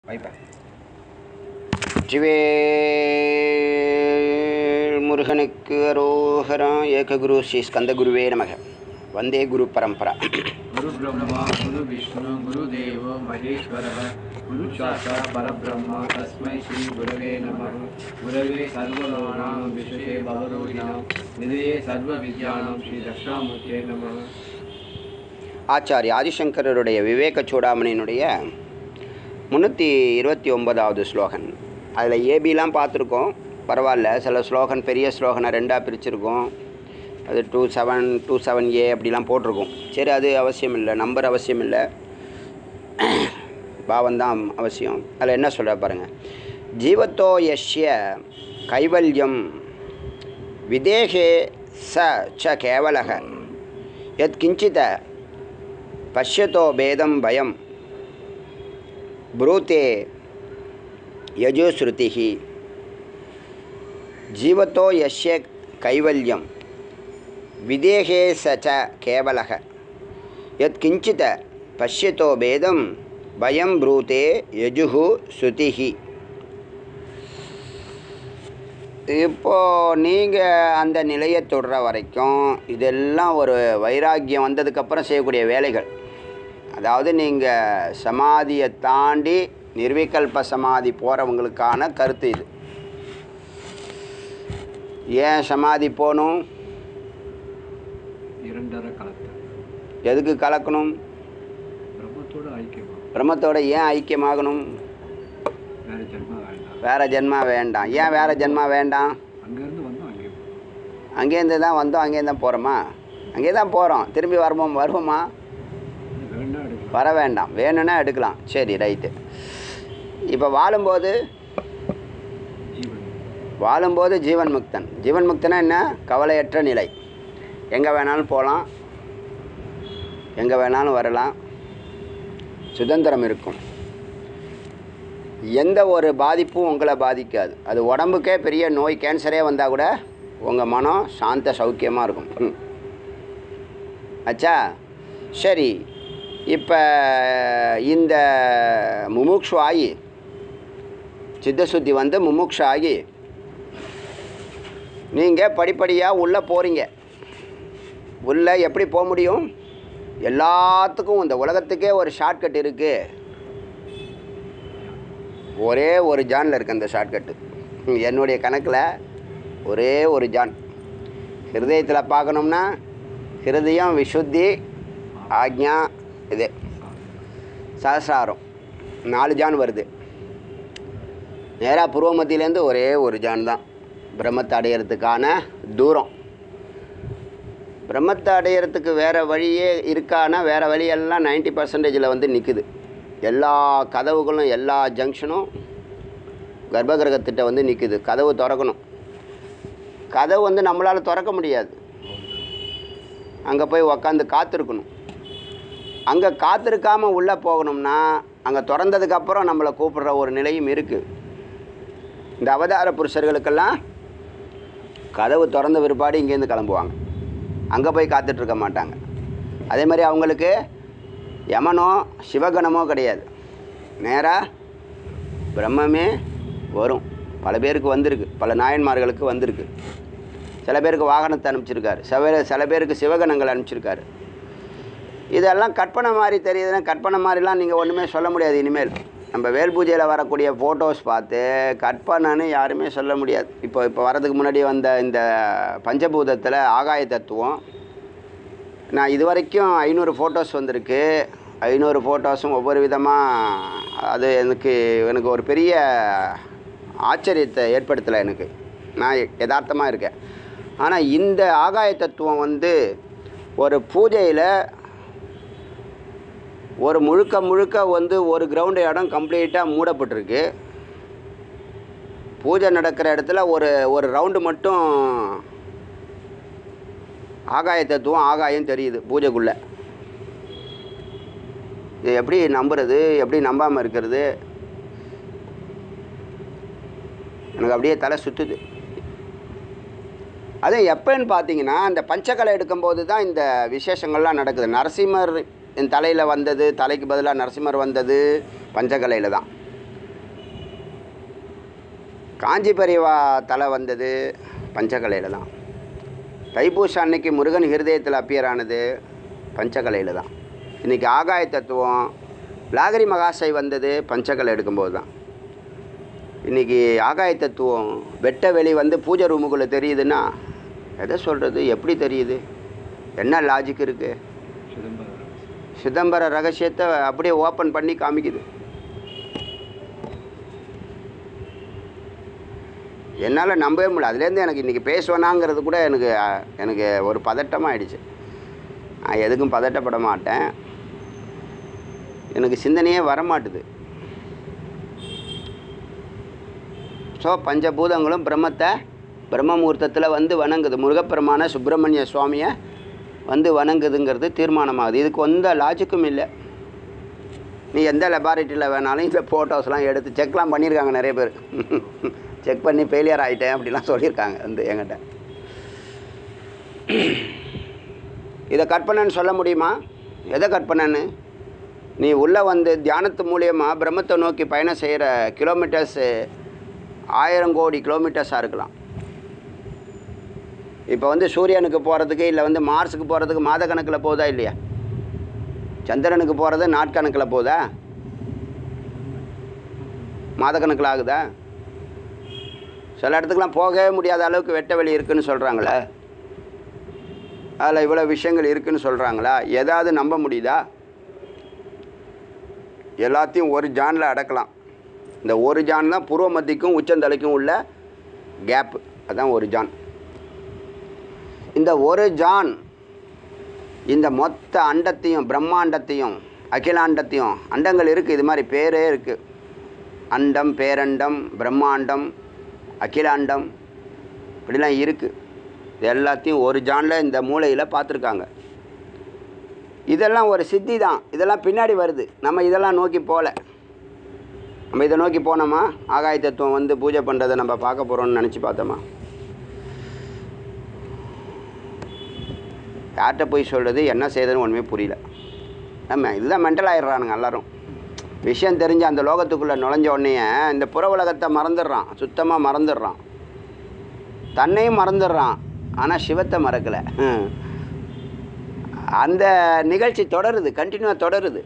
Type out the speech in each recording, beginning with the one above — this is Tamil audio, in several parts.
வைப்பேன் ஜிவேல் முருகனுக்கு அரோகரா ஏககுரு ஸ்ரீ ஸ்கந்தகுருவே நமக வந்தே குரு பரம்பரா गुरु ब्रह्मा गुरु विष्णु गुरुदेव महेश्वरः गुरु साक्षात् परब्रह्म तस्मै श्री गुरवे नमः गुरवे सर्वलोकानां विषये भवरोगिणां निधये सर्वविद्यानां श्री दक्षिणामूर्ते नमः ஆச்சாரிய ஆதிசங்கரருடைய விவேக சூடாமணியினுடைய முந்நூற்றி இருபத்தி ஒன்பதாவது ஸ்லோகன் அதில் ஏபிலாம் பார்த்துருக்கோம் பரவாயில்ல சில ஸ்லோகன் பெரிய ஸ்லோகனை ரெண்டாக பிரிச்சிருக்கோம் அது two seven two seven A அப்படிலாம் போட்டிருக்கோம் சரி அது அவசியம் இல்லை நம்பர் அவசியம் இல்லை பாவம்தான் அவசியம் அதில் என்ன சொல்கிற பாருங்கள் ஜீவத்தோ யஷ்ய கைவல்யம் விதேகே ச ச கேவலக யத் கிஞ்சித பஷ்யத்தோ பேதம் பயம் ப்ரூத்தே யஜுஸ்ருதி ஜீவத்தோ யஷ்ய கைவல்யம் விதேகே ச ச கேவலக யத் கிஞ்சித பஷ்யத்தோ பேதம் பயம் ப்ரூத்தே யஜுஹு ஸ்ருதிஹி இப்போ நீங்கள் அந்த நிலையை தொடுற வரைக்கும் இதெல்லாம் ஒரு வைராக்கியம் வந்ததுக்கப்புறம் செய்யக்கூடிய வேலைகள் அதாவது நீங்கள் சமாதியை தாண்டி நிர்விகல்ப சமாதி போகிறவங்களுக்கான கருத்து இது ஏன் சமாதி போகணும் இரண்டரை கலத்தை எதுக்கு கலக்கணும் பிரம்மத்தோடு ஐக்கியமா பிரம்மத்தோட ஏன் ஐக்கியமாகணும் வேற ஜென்மா வேண்டாம் வேறு ஜென்மா வேண்டாம் ஏன் வேறு ஜென்மா வேண்டாம் அங்கேருந்து வந்தோம் அங்கே போகிறோம் அங்கேருந்து தான் வந்தோம் அங்கேருந்து தான் போகிறோமா அங்கே தான் போகிறோம் திரும்பி வருவோம் வருவோமா வேண்டாம் எடுக்கலாம் வர வேண்டாம் வேணும்னா எடுக்கலாம் சரி ரைட்டு இப்போ வாழும்போது ஜீவன் வாழும்போது ஜீவன் முக்தன் ஜீவன் முக்தனா என்ன கவலையற்ற நிலை எங்கே வேணாலும் போகலாம் எங்கே வேணாலும் வரலாம் சுதந்திரம் இருக்கும் எந்த ஒரு பாதிப்பும் உங்களை பாதிக்காது அது உடம்புக்கே பெரிய நோய் கேன்சரே வந்தால் கூட உங்கள் மனம் சாந்த சௌக்கியமாக இருக்கும் ம். ஆச்சா சரி இப்போ இந்த முமுக்ஷு ஆகி சித்தசுத்தி வந்து முமுக்ஷு ஆகி நீங்கள் படிப்படியாக உள்ளே போகிறீங்க உள்ளே எப்படி போக முடியும் எல்லாத்துக்கும் இந்த உலகத்துக்கே ஒரு ஷார்ட்கட் இருக்குது ஒரே ஒரு ஜானில் இருக்கு அந்த ஷார்ட்கட்டு என்னுடைய கணக்கில் ஒரே ஒரு ஜான் ஹிருதயத்தில் பார்க்கணும்னா ஹிருதயம் விசுத்தி ஆக்ஞா இது சஹசிராரம் நாலு ஜான் வருது நேராக புருவமத்திலேருந்து ஒரே ஒரு ஜான் தான் பிரம்மத்தை அடையிறதுக்கான தூரம் பிரம்மத்தை அடையிறதுக்கு வேறு வழியே இருக்கானா வேறு வழியெல்லாம் நைன்ட்டி பர்சன்டேஜில் வந்து நிற்குது எல்லா கதவுகளும் எல்லா ஜங்ஷனும் கர்ப்பகிரகத்திட்ட வந்து நிற்குது கதவு திறக்கணும் கதவு வந்து நம்மளால் திறக்க முடியாது அங்கே போய் உக்காந்து காத்திருக்கணும் அங்கே காத்திருக்காமல் உள்ளே போகணும்னா அங்கே திறந்ததுக்கப்புறம் நம்மளை கூப்பிடுற ஒரு நிலையும் இருக்குது இந்த அவதார புருஷர்களுக்கெல்லாம் கதவு திறந்த பிற்பாடு இங்கேருந்து கிளம்புவாங்க அங்கே போய் காத்துட்ருக்க மாட்டாங்க அதே மாதிரி அவங்களுக்கு யமனோ சிவகணமோ கிடையாது நேராக பிரம்மமே வரும் பல பேருக்கு வந்திருக்கு பல நாயன்மார்களுக்கு வந்திருக்கு சில பேருக்கு வாகனத்தை அனுப்பிச்சிருக்காரு சில சில பேருக்கு சிவகணங்கள் அனுப்பிச்சிருக்காரு இதெல்லாம் கற்பனை மாதிரி தெரியுதுன்னா கற்பனை மாதிரிலாம் நீங்கள் ஒன்றுமே சொல்ல முடியாது இனிமேல் நம்ம வேல் பூஜையில் வரக்கூடிய ஃபோட்டோஸ் பார்த்து கற்பனைன்னு யாருமே சொல்ல முடியாது இப்போ இப்போ வரதுக்கு முன்னாடி வந்த இந்த பஞ்சபூதத்தில் ஆகாய தத்துவம் நான் இது வரைக்கும் ஐநூறு ஃபோட்டோஸ் வந்திருக்கு ஐநூறு ஃபோட்டோஸும் ஒவ்வொரு விதமாக அது எனக்கு எனக்கு ஒரு பெரிய ஆச்சரியத்தை ஏற்படுத்தலை எனக்கு நான் யதார்த்தமாக இருக்கேன் ஆனால் இந்த ஆகாய தத்துவம் வந்து ஒரு பூஜையில் ஒரு முழுக்க முழுக்க வந்து ஒரு கிரவுண்டு இடம் கம்ப்ளீட்டாக மூடப்பட்டிருக்கு பூஜை நடக்கிற இடத்துல ஒரு ஒரு ரவுண்டு மட்டும் ஆகாய தத்துவம் ஆகாயம் தெரியுது பூஜைக்குள்ளே இது எப்படி நம்புறது எப்படி நம்பாமல் இருக்கிறது எனக்கு அப்படியே தலை சுற்றுது அது எப்போன்னு பார்த்தீங்கன்னா இந்த பஞ்சக்கலை எடுக்கும்போது தான் இந்த விசேஷங்கள்லாம் நடக்குது நரசிம்மர் என் தலையில் வந்தது தலைக்கு பதிலாக நரசிம்மர் வந்தது பஞ்சகலையில் தான் காஞ்சி பெரியவா தலை வந்தது பஞ்சகலையில் தான் தைப்பூசம் அன்னைக்கு முருகன் ஹிருதயத்தில் அப்பியர் ஆனது பஞ்சகலையில் தான் இன்றைக்கி ஆகாய தத்துவம் லாகரி மகாசை வந்தது பஞ்சகலை எடுக்கும்போது தான் இன்றைக்கி ஆகாய தத்துவம் வெட்ட வெளி வந்து பூஜை ரூமுக்குள்ளே தெரியுதுன்னா எதை சொல்கிறது எப்படி தெரியுது என்ன லாஜிக் இருக்குது சிதம்பரம் சிதம்பர ரகசியத்தை அப்படியே ஓப்பன் பண்ணி காமிக்குது என்னால் நம்பவே முடியல அதுலேருந்து எனக்கு இன்றைக்கி பேசுவேனாங்கிறது கூட எனக்கு அஹ், எனக்கு ஒரு பதட்டமாக ஆயிடுச்சு நான் எதுக்கும் பதட்டப்பட மாட்டேன் எனக்கு சிந்தனையே வரமாட்டுது ஸோ பஞ்சபூதங்களும் பிரம்மத்தை பிரம்ம முகூர்த்தத்தில் வந்து வணங்குது முருகப்பெருமான சுப்பிரமணிய சுவாமியை வந்து வணங்குதுங்கிறது தீர்மானமாகுது இதுக்கு எந்த லாஜிக்கும் இல்லை நீ எந்த லெபார்ட்டரியில் வேணாலும் இந்த ஃபோட்டோஸ்லாம் எடுத்து செக்லாம் பண்ணியிருக்காங்க நிறைய பேர் செக் பண்ணி ஃபெயிலியர் ஆகிட்டேன் அப்படிலாம் சொல்லியிருக்காங்க வந்து என்கிட்ட இதை கற்பனைன்னு சொல்ல முடியுமா எதை கற்பனைன்னு நீ உள்ளே வந்து தியானத்து மூலியமாக பிரம்மத்தை நோக்கி பயணம் செய்கிற கிலோமீட்டர்ஸு ஆயிரம் கோடி கிலோமீட்டர்ஸாக இருக்கலாம் இப்போ வந்து சூரியனுக்கு போகிறதுக்கு இல்லை வந்து மார்ஸுக்கு போகிறதுக்கு மாத கணக்கில் போகுதா இல்லையா சந்திரனுக்கு போகிறது நாட்கணக்கில் போகுதா மாத கணக்கில் ஆகுதா சில இடத்துக்குலாம் போகவே முடியாத அளவுக்கு வெட்ட வெளி இருக்குன்னு சொல்கிறாங்களே அதில் இவ்வளோ விஷயங்கள் இருக்குன்னு சொல்கிறாங்களா எதாவது நம்ப முடியுதா எல்லாத்தையும் ஒரு ஜானில் அடக்கலாம் இந்த ஒரு ஜான் தான் பூர்வ மத்திக்கும் உச்சந்தலைக்கும் உள்ள கேப்பு அதான் ஒரு ஜான் இந்த ஒரு ஜான் இந்த மொத்த அண்டத்தையும் பிரம்மாண்டத்தையும் அகிலாண்டத்தையும் அண்டங்கள் இருக்குது இது மாதிரி பேரே இருக்குது அண்டம் பேரண்டம் பிரம்மாண்டம் அகிலாண்டம் இப்படிலாம் இருக்குது இது எல்லாத்தையும் ஒரு ஜானில் இந்த மூலையில் பார்த்துருக்காங்க இதெல்லாம் ஒரு சித்தி தான் இதெல்லாம் பின்னாடி வருது நம்ம இதெல்லாம் நோக்கி போகல நம்ம இதை நோக்கி போனோமா ஆகாய தத்துவம் வந்து பூஜை பண்ணுறதை நம்ம பார்க்க போகிறோம்னு நினச்சி பார்த்தோமா யார்கிட்ட போய் சொல்கிறது என்ன செய்யுதுன்னு ஒன்றுமே புரியல நம்ம இதுதான் மென்டல் ஆயிடுறானுங்க எல்லாரும் விஷயம் தெரிஞ்சு அந்த லோகத்துக்குள்ளே நுழைஞ்ச உடனே இந்த புற உலகத்தை மறந்துடுறான் சுத்தமாக மறந்துடுறான் தன்னையும் மறந்துடுறான் ஆனால் சிவத்தை மறக்கலை அந்த நிகழ்ச்சி தொடருது கண்டினியூவாக தொடருது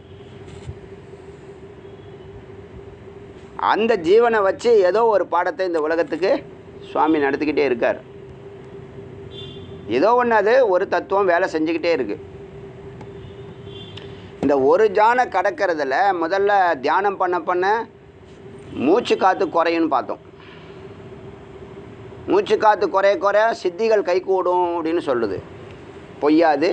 அந்த ஜீவனை வச்சு ஏதோ ஒரு பாடத்தை இந்த உலகத்துக்கு சுவாமி நடத்திக்கிட்டே இருக்கார் ஏதோ ஒன்று அது ஒரு தத்துவம் வேலை செஞ்சுக்கிட்டே இருக்கு இந்த ஒரு ஜானை கடக்கிறதுல முதல்ல தியானம் பண்ண பண்ண மூச்சு காற்று குறையும்னு பார்த்தோம் மூச்சு காற்று குறைய குறைய சித்திகள் கைகூடும் அப்படின்னு சொல்லுது பொய்யாது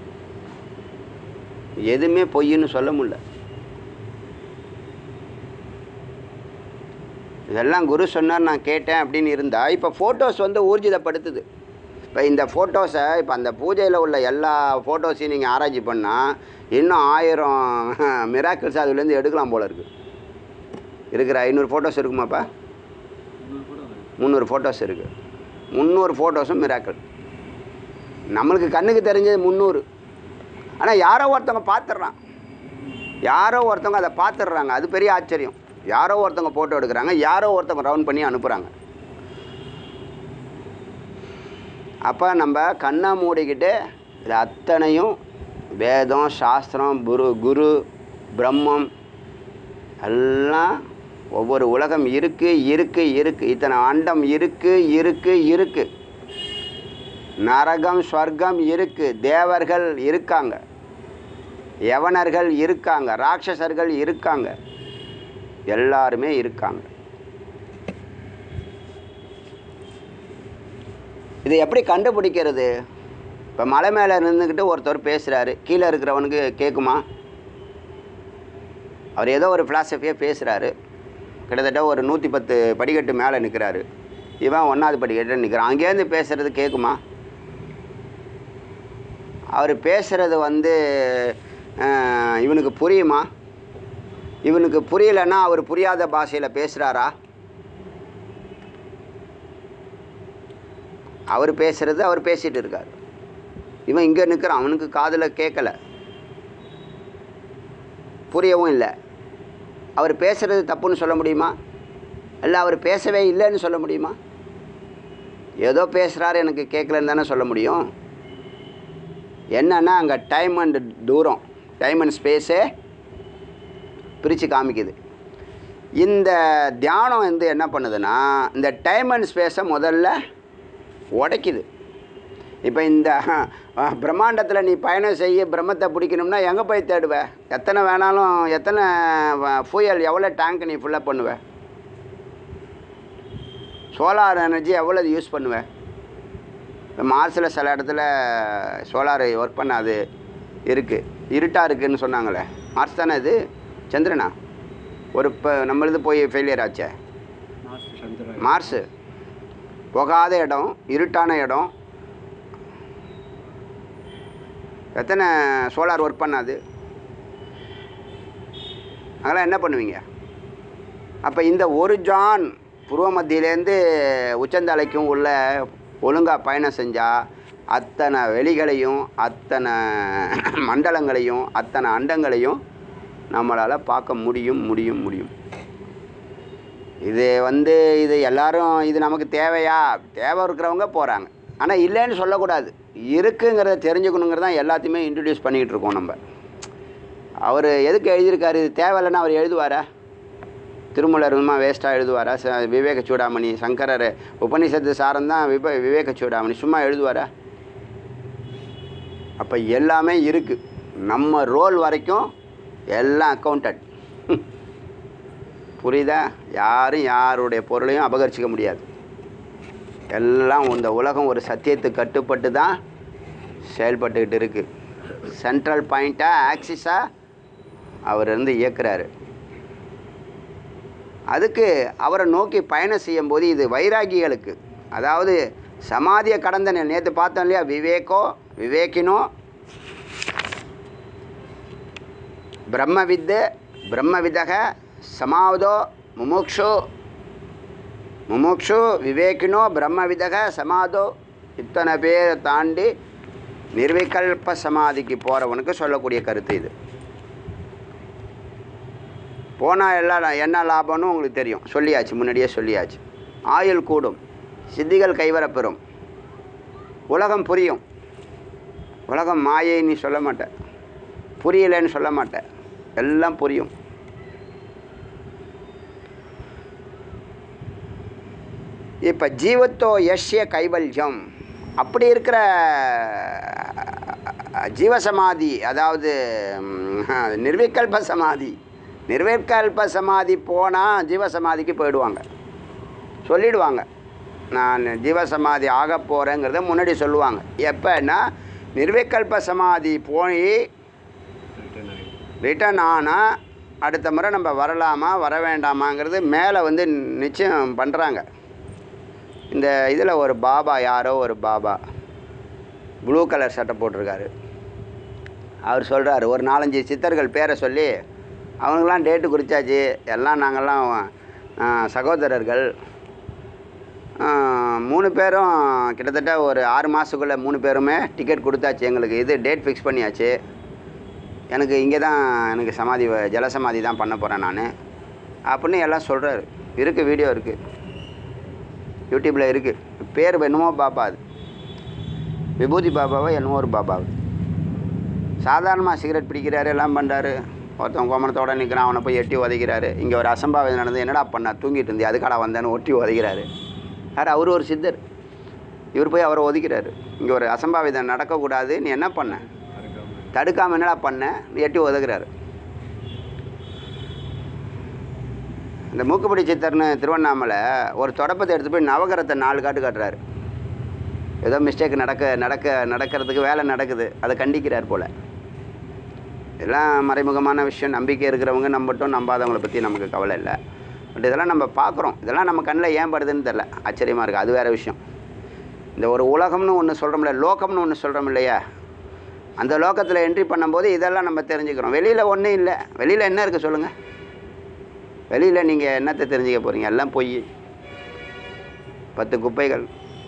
எதுவுமே பொய்ன்னு சொல்ல முடியல இதெல்லாம் குரு சொன்னார் நான் கேட்டேன் அப்படின்னு இருந்தால் இப்போ ஃபோட்டோஸ் வந்து ஊர்ஜிதப்படுத்துது இப்போ இந்த ஃபோட்டோஸை இப்போ அந்த பூஜையில் உள்ள எல்லா ஃபோட்டோஸையும் நீங்கள் ஆராய்ச்சி பண்ணால் இன்னும் ஆயிரம் மிராக்கிள்ஸ் அதுலேருந்து எடுக்கலாம் போல இருக்குது இருக்கிற ஐநூறு ஃபோட்டோஸ் இருக்குமாப்பா முந்நூறு ஃபோட்டோஸ் இருக்குது முந்நூறு ஃபோட்டோஸும் மிராக்கிள் நம்மளுக்கு கண்ணுக்கு தெரிஞ்சது முந்நூறு ஆனால் யாரோ ஒருத்தவங்க பார்த்துட்றான் யாரோ ஒருத்தவங்க அதை பார்த்துடுறாங்க அது பெரிய ஆச்சரியம் யாரோ ஒருத்தவங்க ஃபோட்டோ எடுக்கிறாங்க யாரோ ஒருத்தவங்க ரவுண்ட் பண்ணி அனுப்புகிறாங்க அப்போ நம்ம கண்ணை மூடிக்கிட்டு இது அத்தனையும் வேதம் சாஸ்திரம் குரு குரு பிரம்மம் எல்லாம் ஒவ்வொரு உலகம் இருக்குது இருக்குது இருக்குது இத்தனை அண்டம் இருக்குது இருக்குது இருக்குது நரகம் ஸ்வர்க்கம் இருக்குது தேவர்கள் இருக்காங்க யவனர்கள் இருக்காங்க ராட்சசர்கள் இருக்காங்க எல்லாருமே இருக்காங்க இதை எப்படி கண்டுபிடிக்கிறது இப்போ மலை மேலே நின்றுக்கிட்டு ஒருத்தர் பேசுகிறாரு கீழே இருக்கிறவனுக்கு கேட்குமா அவர் ஏதோ ஒரு ஃபிலாசபியாக பேசுகிறாரு கிட்டத்தட்ட ஒரு நூற்றி பத்து படிக்கட்டு மேலே நிற்கிறாரு இவன் ஒன்றாவது படிக்கட்டு நிற்கிறான் அங்கேருந்து பேசுகிறது கேட்குமா அவர் பேசுகிறது வந்து அஹ், இவனுக்கு புரியுமா இவனுக்கு புரியலைன்னா அவர் புரியாத பாஷையில் பேசுகிறாரா அவர் பேசுகிறது அவர் பேசிகிட்டு இருக்கார் இவன் இங்கே நிற்கிறான் அவனுக்கு காதில் கேட்கல புரியவும் இல்லை அவர் பேசுகிறது தப்புன்னு சொல்ல முடியுமா இல்லை அவர் பேசவே இல்லைன்னு சொல்ல முடியுமா ஏதோ பேசுகிறாரு எனக்கு கேட்கலன்னு தானே சொல்ல முடியும் என்னன்னா அங்கே டைம் அண்ட் தூரம் டைம் அண்ட் ஸ்பேஸே பிரித்து காமிக்குது இந்த தியானம் வந்து என்ன பண்ணுதுன்னா இந்த டைம் அண்ட் ஸ்பேஸை முதல்ல உடைக்குது இப்போ இந்த பிரம்மாண்டத்தில் நீ பயணம் செய்ய பிரம்மத்தை பிடிக்கணும்னா எங்கே போய் தேடுவ எத்தனை வேணாலும் எத்தனை ஃபியூயல் எவ்வளோ டேங்க் நீ ஃபுல்லப் பண்ணுவ சோலார் எனர்ஜி எவ்வளோ யூஸ் பண்ணுவ இப்போ மார்ஸில் சில இடத்துல சோலார் ஒர்க் பண்ணாது இருக்குது இருட்டாக இருக்குதுன்னு சொன்னாங்களே மார்ஸ் தானே இது சந்திரனா ஒரு இப்போ நம்மளது போய் ஃபெயிலியர் ஆச்சே சந்திரன் மார்ஸு போகாத இடம் இருட்டான இடம் எத்தனை சோலார் ஒர்க் பண்ணாது அதெல்லாம் என்ன பண்ணுவீங்க அப்போ இந்த ஒரு ஜான் புருவ மத்தியிலேருந்து உச்சந்தலைக்கும் உள்ள ஒழுங்காக பயணம் செஞ்சால் அத்தனை வெளிகளையும் அத்தனை மண்டலங்களையும் அத்தனை அண்டங்களையும் நம்மளால் பார்க்க முடியும் முடியும் முடியும் இது வந்து இது எல்லாரும் இது நமக்கு தேவையா தேவை இருக்கிறவங்க போகிறாங்க ஆனால் இல்லைன்னு சொல்லக்கூடாது இருக்குங்கிறத தெரிஞ்சுக்கணுங்கிறது தான் எல்லாத்தையுமே இன்ட்ரடியூஸ் பண்ணிக்கிட்டு இருக்கோம் நம்ம அவர் எதுக்கு எழுதியிருக்காரு இது தேவையில்லைன்னா அவர் எழுதுவாரா திருமலர் சும்மா வேஸ்ட்டாக எழுதுவாரா ச விவேக சூடாமணி சங்கரர் உபனிஷத்து சாரம் தான் விப விவேக சூடாமணி சும்மா எழுதுவாரா அப்போ எல்லாமே இருக்குது நம்ம ரோல் வரைக்கும் எல்லாம் அக்கௌண்டட் புரியுதா யாரும் யாருடைய பொருளையும் அபகரிச்சிக்க முடியாது எல்லாம் இந்த உலகம் ஒரு சத்தியத்துக்கு கட்டுப்பட்டு தான் செயல்பட்டுக்கிட்டு இருக்குது சென்ட்ரல் பாயிண்ட்டாக ஆக்சிஸாக அவர் இருந்து இயக்குறாரு அதுக்கு அவரை நோக்கி பயணம் செய்யும்போது இது வைராகிகளுக்கு அதாவது சமாதியை கடந்த நேற்று பார்த்தோம் இல்லையா விவேகோ விவேகினோ பிரம்மவித்து பிரம்மவிதக சமாவதோ முமுக்ஷு முமுக்ஷு விவேகினோ பிரம்மவிதக சமாதோ இத்தனை பேரை தாண்டி நிர்விகல்ப சமாதிக்கு போகிறவனுக்கு சொல்லக்கூடிய கருத்து இது போனால் எல்லாம் என்ன லாபம்னு உங்களுக்கு தெரியும் சொல்லியாச்சு முன்னாடியே சொல்லியாச்சு ஆயுள் கூடும் சித்திகள் கைவரப்பெறும் உலகம் புரியும் உலகம் மாயை நீ சொல்ல மாட்டேன் புரியலைன்னு சொல்ல மாட்டேன் எல்லாம் புரியும் இப்போ ஜீவத்தோ யஷ்ய கைவல்யம் அப்படி இருக்கிற ஜீவசமாதி அதாவது ம், நிர்விகல்ப சமாதி நிர்விகல்ப சமாதி போனால் ஜீவசமாதிக்கு போயிடுவாங்க சொல்லிடுவாங்க நான் ஜீவசமாதி ஆக போகிறேங்கிறத முன்னாடி சொல்லுவாங்க எப்போன்னா நிர்விகல்ப சமாதி போய் ரிட்டர்ன் ஆகி ரிட்டர்ன் ஆனால் அடுத்த முறை நம்ம வரலாமா வர வேண்டாமாங்கிறது மேலே வந்து நிச்சயம் பண்ணுறாங்க இந்த இதில் ஒரு பாபா யாரோ ஒரு பாபா ப்ளூ கலர் சட்டை போட்டிருக்காரு அவர் சொல்கிறாரு ஒரு நாலஞ்சு சித்தர்கள் பேரை சொல்லி அவனுங்களாம் டேட்டு குறிச்சாச்சு எல்லாம் நாங்கள்லாம் ஆ, சகோதரர்கள் ஆ, மூணு பேரும் கிட்டத்தட்ட ஒரு ஆறு மாதத்துக்குள்ளே மூணு பேருமே டிக்கெட் கொடுத்தாச்சு எங்களுக்கு இது டேட் ஃபிக்ஸ் பண்ணியாச்சு எனக்கு இங்கே தான் எனக்கு சமாதி வ- ஜலசமாதி தான் பண்ண போகிறேன் நான் அப்படின்னு எல்லாம் சொல்கிறாரு இருக்குது வீடியோ இருக்குது யூடியூப்பில் இருக்குது பேர் என்னமோ பாபா அது விபூதி பாபாவோ என்னமோ ஒரு பாபா அது சாதாரணமாக சிகரெட் பிடிக்கிறாரு எல்லாம் பண்ணுறாரு ஒருத்தன் கோமணத்தோட நிற்கிறான் அவனை போய் எட்டி உதைக்கிறாரு இங்கே ஒரு அசம்பாவிதம் நடந்து என்னடா பண்ண தூங்கிட்டு இருந்தே அதுக்காடா வந்தேன்னு ஒட்டி உதைக்கிறாரு யார் அவர் ஒரு சித்தர் இவர் போய் அவரை ஒதுக்கிறாரு இங்கே ஒரு அசம்பாவிதம் நடக்கக்கூடாது நீ என்ன பண்ண மறக்காம தடுக்காம என்னடா பண்ண நீ எட்டி உதகுறாரு இந்த மூக்குப்பிடி சித்தர்னு திருவண்ணாமலை ஒரு தொடப்பத்தை எடுத்து போய் நவகரத்தை நாலு காட்டு காட்டுறாரு ஏதோ மிஸ்டேக் நடக்க நடக்க நடக்கிறதுக்கு வேலை நடக்குது அதை கண்டிக்கிறார் போல் இதெல்லாம் மறைமுகமான விஷயம் நம்பிக்கை இருக்கிறவங்க நம்பட்டும் நம்பாதவங்களை பற்றி நமக்கு கவலை இல்லை பட் இதெல்லாம் நம்ம பார்க்குறோம் இதெல்லாம் நம்ம கண்ணில் ஏன் படுதுன்னு தெரில ஆச்சரியமாக இருக்குது அது வேறு விஷயம் இந்த ஒரு உலகம்னு ஒன்று சொல்கிறோம்ல லோகம்னு ஒன்று சொல்கிறோம் இல்லையா அந்த லோகத்தில் என்ட்ரி பண்ணும்போது இதெல்லாம் நம்ம தெரிஞ்சுக்கிறோம் வெளியில் ஒன்றும் இல்லை வெளியில் என்ன இருக்குது சொல்லுங்கள் வெளியில் நீங்கள் என்னத்தை தெரிஞ்சுக்க போகிறீங்க எல்லாம் பொய் பத்து குப்பைகள்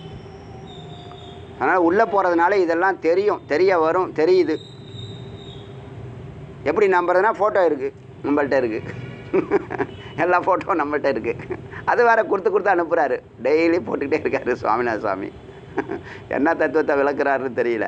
அதனால் உள்ளே போகிறதுனால இதெல்லாம் தெரியும் தெரிய வரும் தெரியுது எப்படி நம்புறதுனா ஃபோட்டோ இருக்குது நம்மள்ட்ட இருக்குது எல்லா ஃபோட்டோவும் நம்மகிட்ட இருக்குது அது வேற கொடுத்து கொடுத்து அனுப்புகிறாரு டெய்லி போட்டுக்கிட்டே இருக்காரு சுவாமிநாத சுவாமி என்ன தத்துவத்தை விளக்குறாருன்னு தெரியல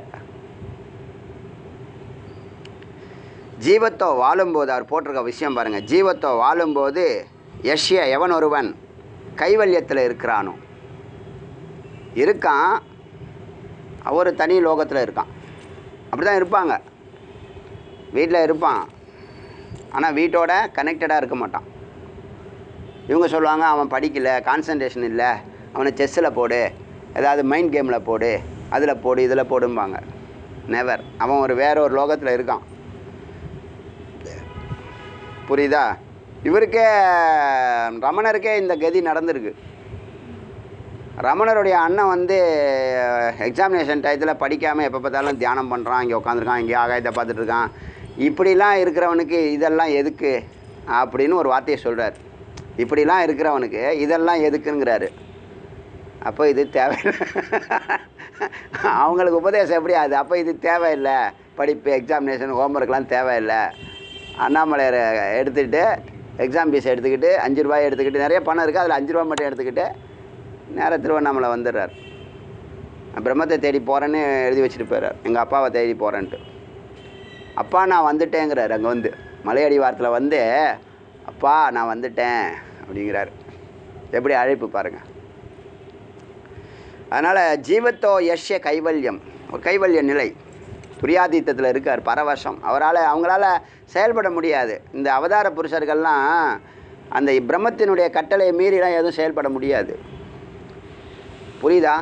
ஜீவத்தோ வாழும்போது அவர் போட்டிருக்க விஷயம் பாருங்கள் ஜீவத்தோ வாழும்போது யஷ்ய எவன் ஒருவன் கைவல்யத்தில் இருக்கிறானோ இருக்கான் அவர் தனி லோகத்தில் இருக்கான் அப்படி தான் இருப்பாங்க வீட்டில் இருப்பான் ஆனால் வீட்டோட கனெக்டடாக இருக்க மாட்டான் இவங்க சொல்லுவாங்க அவன் படிக்கல கான்சன்ட்ரேஷன் இல்லை அவனை செஸ்ஸில் போடு ஏதாவது மைண்ட் கேமில் போடு அதில் போடு இதில் போடும்பாங்க நெவர் அவன் ஒரு வேற ஒரு லோகத்தில் இருக்கான் புரியுதா இவருக்கே ரமணருக்கே இந்த கதி நடந்திருக்கு ரமணருடைய அண்ணன் வந்து எக்ஸாமினேஷன் டயத்தில் படிக்காமல் எப்போ பார்த்தாலும் தியானம் பண்ணுறான் இங்கே உட்காந்துருக்கான் இங்கே ஆகாயத்தை பார்த்துட்டு இருக்கான் இப்படிலாம் இருக்கிறவனுக்கு இதெல்லாம் எதுக்கு அப்படின்னு ஒரு வார்த்தையை சொல்கிறார் இப்படிலாம் இருக்கிறவனுக்கு இதெல்லாம் எதுக்குங்கிறாரு அப்போ இது தேவையில்லை அவங்களுக்கு உபதேசம் எப்படி அது அப்போ இது தேவையில்லை படிப்பு எக்ஸாமினேஷன் ஹோம்ஒர்க்லாம் தேவையில்லை அண்ணாமலையரை எடுத்துக்கிட்டு எக்ஸாம் ஃபீஸ் எடுத்துக்கிட்டு அஞ்சு ரூபாய் எடுத்துக்கிட்டு நிறைய பணம் இருக்குது அதில் அஞ்சு ரூபா மட்டும் எடுத்துக்கிட்டு நேராக திருவண்ணாமலை வந்துடுறார் நான் பிரம்மத்தை தேடி போகிறேன்னு எழுதி வச்சுட்டு போயிடுறார் எங்கள் அப்பாவை தேடி போகிறேன்ட்டு அப்பா நான் வந்துட்டேங்கிறார் அங்கே வந்து மலையடி வாரத்தில் வந்து அப்பா நான் வந்துட்டேன் அப்படிங்கிறார் எப்படி அழைப்பு பாருங்கள் அதனால் ஜீவத்தோ யஷ்ய கைவல்யம் ஒரு கைவல்ய நிலை துரியாதீத்தத்தில் இருக்கார் பரவசம் அவரால் அவங்களால செயல்பட முடியாது இந்த அவதார புருஷர்கள்லாம் அந்த பிரம்மத்தினுடைய கட்டளையை மீறிலாம் எதுவும் செயல்பட முடியாது புரியுதா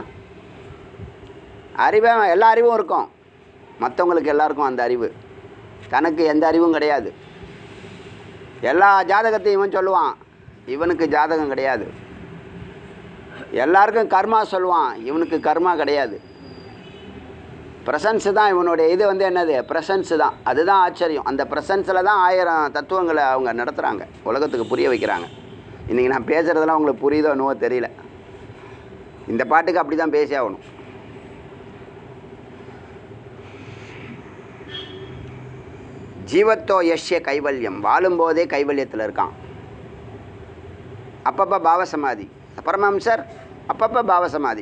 அறிவே எல்லா அறிவும் இருக்கும் மற்றவங்களுக்கு எல்லாருக்கும் அந்த அறிவு தனக்கு எந்த அறிவும் கிடையாது எல்லா ஜாதகத்தையும் இவன் சொல்லுவான் இவனுக்கு ஜாதகம் கிடையாது எல்லாருக்கும் கர்மா சொல்லுவான் இவனுக்கு கர்மா கிடையாது ப்ரெசன்ஸு தான் இவனுடைய இது வந்து என்னது ப்ரெசன்ஸு தான் அதுதான் ஆச்சரியம் அந்த ப்ரெசன்ஸில் தான் ஆயிரம் தத்துவங்களை அவங்க நடத்துகிறாங்க உலகத்துக்கு புரிய வைக்கிறாங்க இன்றைக்கி நான் பேசுகிறதெல்லாம் உங்களுக்கு புரியுதோ என்னவோ தெரியல இந்த பாட்டுக்கு அப்படி தான் பேசி ஆகணும் ஜீவத்தோ யஷ்ய கைவல்யம் வாழும்போதே கைவல்யத்தில் இருக்கான் அப்பப்போ பாவசமாதி பரமஹம்சர் அப்பப்போ பாவசமாதி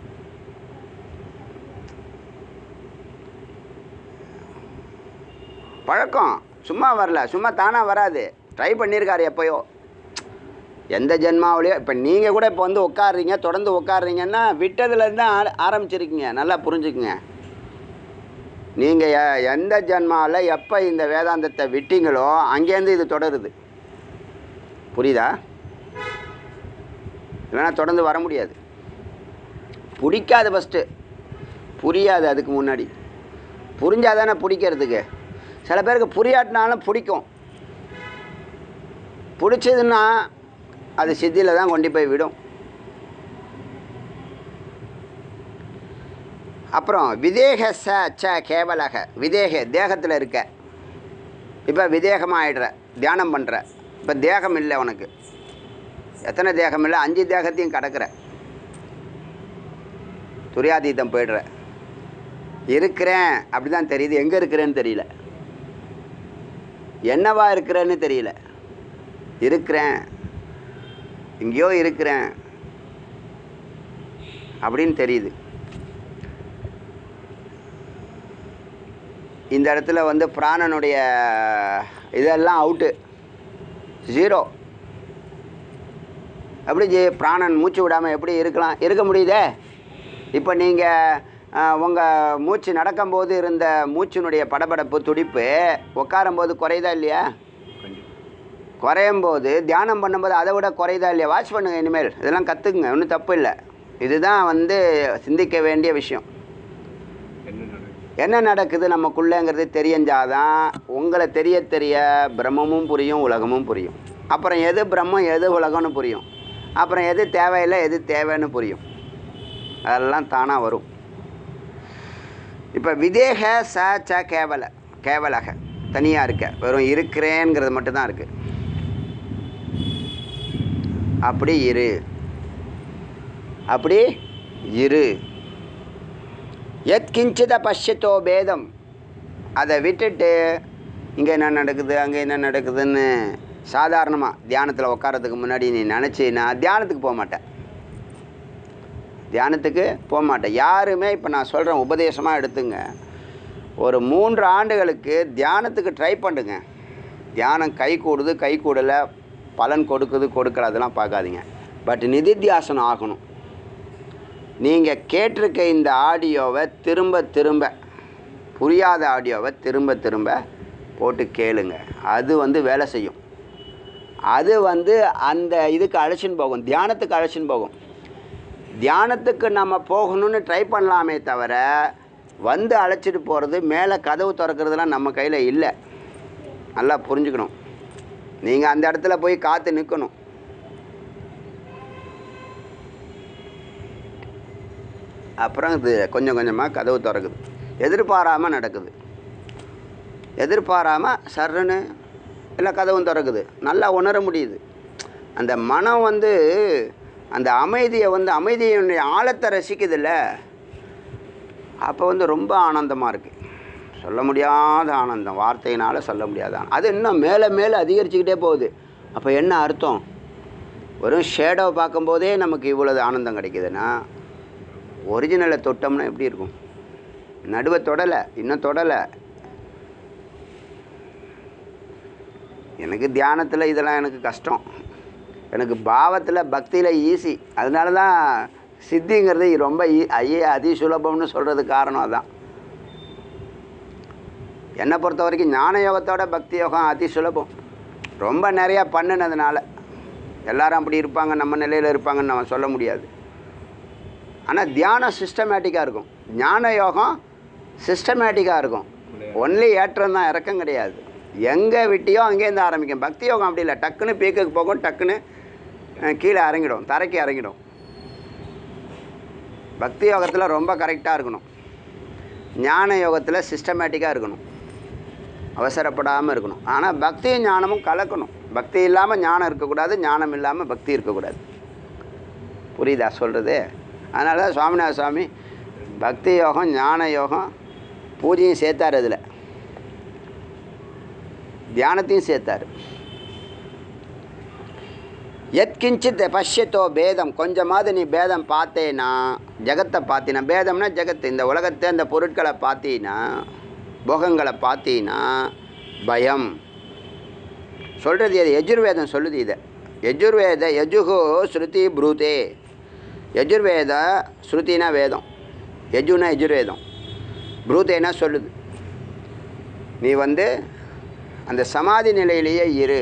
பழக்கம் சும்மா வரல சும்மா தானாக வராது ட்ரை பண்ணியிருக்காரு எப்போயோ எந்த ஜென்மாவிலையோ இப்போ நீங்கள் கூட இப்போ வந்து உட்காடுறீங்க தொடர்ந்து உட்காடுறீங்கன்னா விட்டதுலேருந்து தான் ஆர- ஆரம்பிச்சிருக்கீங்க நல்லா புரிஞ்சுக்குங்க நீங்கள் எந்த ஜென்மாவில் எப்போ இந்த வேதாந்தத்தை விட்டீங்களோ அங்கேருந்து இது தொடருது புரியுதா இல்லைன்னா தொடர்ந்து வர முடியாது பிடிக்காது ஃபஸ்ட்டு புரியாது அதுக்கு முன்னாடி புரிஞ்சாதானே பிடிக்கிறதுக்கு சில பேருக்கு புரியாட்டினாலும் பிடிக்கும் பிடிச்சதுன்னா அது சித்தியில் தான் கொண்டு போய் விடும் அப்புறம் விதேக ச ச கேவலக விதேக தேகத்தில் இருக்க இப்போ விதேகமாக ஆயிடுற தியானம் பண்ணுற இப்போ தேகம் இல்லை உனக்கு எத்தனை தேகம் இல்லை அஞ்சு தேகத்தையும் கடக்கிற துரியாதீதம் போயிடுற இருக்கிறேன் அப்படி தான் தெரியுது எங்கே இருக்கிறேன்னு தெரியல என்னவா இருக்கிறேன்னு தெரியல இருக்கிறேன் எங்கேயோ இருக்கிறேன் அப்படின்னு தெரியுது இந்த இடத்துல வந்து பிராணனுடைய இதெல்லாம் அவுட்டு ஜீரோ எப்படி ஜி பிராணன் மூச்சு விடாமல் எப்படி இருக்கலாம் இருக்க முடியுதே இப்போ நீங்கள் உங்கள் மூச்சு நடக்கும்போது இருந்த மூச்சினுடைய படபடப்பு துடிப்பு உட்காரும்போது குறையுதா இல்லையா குறையும் போது தியானம் பண்ணும்போது அதை விட குறையுதா இல்லையா வாட்ச் பண்ணுங்கள் இனிமேல் இதெல்லாம் கற்றுக்குங்க ஒன்றும் தப்பு இல்லை இதுதான் வந்து சிந்திக்க வேண்டிய விஷயம் என்ன நடக்குது என்ன நடக்குது நமக்குள்ளேங்கிறது தெரிஞ்சாதான் உங்களை தெரிய தெரிய பிரம்மமும் புரியும் உலகமும் புரியும் அப்புறம் எது பிரம்மம் எது உலகம்னு புரியும் அப்புறம் எது தேவையில்லை எது தேவைன்னு புரியும் அதெல்லாம் தானாக வரும் இப்போ விதேக ச ச கேவல கேவலக தனியாக இருக்க வெறும் இருக்கிறேங்கிறது மட்டும்தான் இருக்குது அப்படி இரு அப்படி இரு எத் கிஞ்சித பஷ்யத்தோ பேதம் அதை விட்டுட்டு இங்கே என்ன நடக்குது அங்கே என்ன நடக்குதுன்னு சாதாரணமாக தியானத்தில் உட்காரத்துக்கு முன்னாடி நீ நினச்சின்னா தியானத்துக்கு போக மாட்டேன் தியானத்துக்கு போக மாட்டேன் யாருமே இப்போ நான் சொல்கிறேன் உபதேசமாக எடுத்துங்க ஒரு மூன்று ஆண்டுகளுக்கு தியானத்துக்கு ட்ரை பண்ணுங்க தியானம் கை கூடுது கை கூடலை பலன் கொடுக்குது கொடுக்கல அதெல்லாம் பார்க்காதீங்க பட் நிதித்தியாசனம் ஆகணும் நீங்கள் கேட்டிருக்க இந்த ஆடியோவை திரும்ப திரும்ப புரியாத ஆடியோவை திரும்ப திரும்ப போட்டு கேளுங்க அது வந்து வேலை செய்யும் அது வந்து அந்த இதுக்கு அழைச்சின்னு போகும் தியானத்துக்கு அழைச்சின்னு போகும் தியானத்துக்கு நம்ம போகணும்னு ட்ரை பண்ணலாமே தவிர வந்து அழைச்சிட்டு போகிறது மேலே கதவு திறக்கிறதுலாம் நம்ம கையில் இல்லை நல்லா புரிஞ்சுக்கணும் நீங்கள் அந்த இடத்துல போய் காத்து நிற்கணும் அப்புறம் இது கொஞ்சம் கொஞ்சமாக கதவு திறக்குது எதிர்பாராமல் நடக்குது எதிர்பாராமல் சர்ன்னு இல்லை கதவும் திறக்குது நல்லா உணர முடியுது அந்த மனம் வந்து அந்த அமைதியை வந்து அமைதியினுடைய ஆழத்தை ரசிக்குதுல்ல அப்போ வந்து ரொம்ப ஆனந்தமாக இருக்குது சொல்ல முடியாத ஆனந்தம் வார்த்தையினால் சொல்ல முடியாத ஆனந்தம். அது இன்னும் மேலே மேலே அதிகரிச்சுக்கிட்டே போகுது அப்போ என்ன அர்த்தம் வெறும் ஷேடோவை பார்க்கும்போதே நமக்கு இவ்வளவு ஆனந்தம் கிடைக்குதுன்னா ஒரிஜினலை தொட்டோம்னா எப்படி இருக்கும் நடுவை தொடலை இன்னும் தொடலை எனக்கு தியானத்தில் இதெல்லாம் எனக்கு கஷ்டம் எனக்கு பாவத்தில் பக்தியில் ஈஸி அதனால தான் சித்திங்கிறது ரொம்ப ஈ ஐயே அதி சுலபம்னு சொல்கிறதுக்கு காரணம் அதான் என்னை பொறுத்த வரைக்கும் ஞான யோகத்தோட பக்தி யோகம் அதி சுலபம் ரொம்ப நிறையா பண்ணினதுனால எல்லாரும் அப்படி இருப்பாங்க நம்ம நிலையில் இருப்பாங்கன்னு நம்ம சொல்ல முடியாது ஆனால் தியானம் சிஸ்டமேட்டிக்காக இருக்கும் ஞான யோகம் சிஸ்டமேட்டிக்காக இருக்கும் ஒன்லி ஏற்றம் தான் இறக்கம் கிடையாது எங்கே விட்டியோ அங்கேருந்து ஆரம்பிக்கும் பக்தி யோகம் அப்படி இல்லை டக்குன்னு பீக்குக்கு போகும் டக்குன்னு அஹ், கீழே இறங்கிடும் தரைக்கு இறங்கிடும் பக்தி யோகத்தில் ரொம்ப கரெக்டாக இருக்கணும் ஞான யோகத்தில் சிஸ்டமேட்டிக்காக இருக்கணும் அவசரப்படாமல் இருக்கணும் ஆனால் பக்தியும் ஞானமும் கலக்கணும் பக்தி இல்லாமல் ஞானம் இருக்கக்கூடாது ஞானம் இல்லாமல் பக்தி இருக்கக்கூடாது புரியுதா சொல்கிறது அதனால தான் சுவாமிநாத சுவாமி பக்தி யோகம் ஞான யோகம் பூஜையும் சேர்த்தார் அதில் தியானத்தையும் சேர்த்தார் எத்கிஞ்சித் பஷ்யத்தோ பேதம் கொஞ்சமாவது நீ பேதம் பார்த்தேன்னா ஜகத்தை பார்த்தீனா பேதம்னா ஜகத்து இந்த உலகத்தை அந்த பொருட்களை பார்த்தீன்னா போகங்களை பார்த்தீன்னா பயம் சொல்கிறது அது யஜுர்வேதம் சொல்லுது இதை யஜுர்வேத யஜுகோ ஸ்ருதி ப்ரூதே யஜுர்வேத ஸ்ருதினா வேதம் யஜுனா யஜுர்வேதம் ப்ரூதேனா சொல்லுது நீ வந்து அந்த சமாதி நிலையிலேயே இரு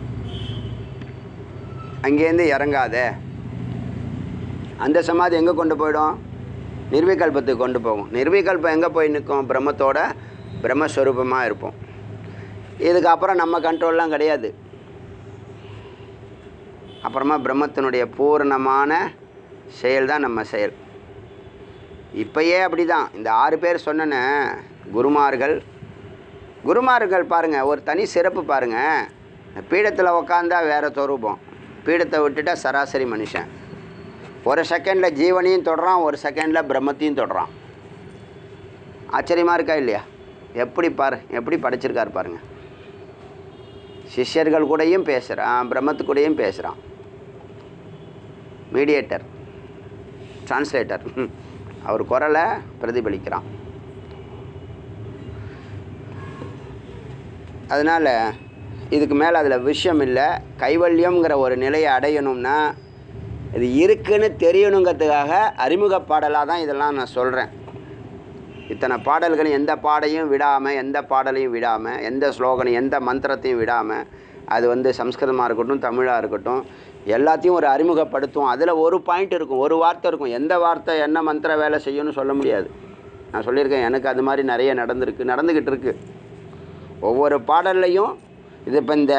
அங்கேருந்து இறங்காத அந்த சமாதி எங்கே கொண்டு போயிடும் நிர்விகல்பத்துக்கு கொண்டு போகும் நிர்விகல்பம் எங்கே போய் நிற்கும் பிரம்மத்தோட பிரம்மஸ்வரூபமாக இருப்போம் இதுக்கப்புறம் நம்ம கண்ட்ரோல்லாம் கிடையாது அப்புறமா பிரம்மத்தினுடைய பூரணமான செயல் தான் நம்ம செயல் இப்பயே அப்படி தான் இந்த ஆறு பேர் சொன்னன குருமார்கள் குருமார்கள் பாருங்கள் ஒரு தனி சிறப்பு பாருங்கள் பீடத்தில் உக்காந்தா வேறு சொரூபம் பீடத்தை விட்டுட்டா சராசரி மனுஷன் ஒரு செகண்டில் ஜீவனையும் தொடுறான் ஒரு செகண்டில் பிரம்மத்தையும் தொடுறான் ஆச்சரியமாக இருக்கா இல்லையா எப்படி பாரு எப்படி படைச்சிருக்காரு பாருங்க சிஷ்யர்கள் கூடயும் பேசுகிறான் பிரம்மத்து கூடயும் பேசுகிறான் மீடியேட்டர் டிரான்ஸ்லேட்டர் அவர் குரலை பிரதிபலிக்கிறான் அதனால் இதுக்கு மேலே அதில் விஷயம் இல்லை கைவல்யம்ங்கிற ஒரு நிலையை அடையணும்னா இது இருக்குன்னு தெரியணுங்கிறதுக்காக அறிமுக பாடலாக தான் இதெல்லாம் நான் சொல்கிறேன் இத்தனை பாடல்கள் எந்த பாடையும் விடாமல் எந்த பாடலையும் விடாமல் எந்த ஸ்லோகனையும் எந்த மந்திரத்தையும் விடாமல் அது வந்து சம்ஸ்கிருதமாக இருக்கட்டும் தமிழாக இருக்கட்டும் எல்லாத்தையும் ஒரு அறிமுகப்படுத்தும் அதில் ஒரு பாயிண்ட் இருக்கும் ஒரு வார்த்தை இருக்கும் எந்த வார்த்தை என்ன மந்திர வேலை செய்யும்னு சொல்ல முடியாது நான் சொல்லியிருக்கேன் எனக்கு அது மாதிரி நிறைய நடந்திருக்கு நடந்துக்கிட்டு இருக்குது ஒவ்வொரு பாடல்லையும் இது இப்போ இந்த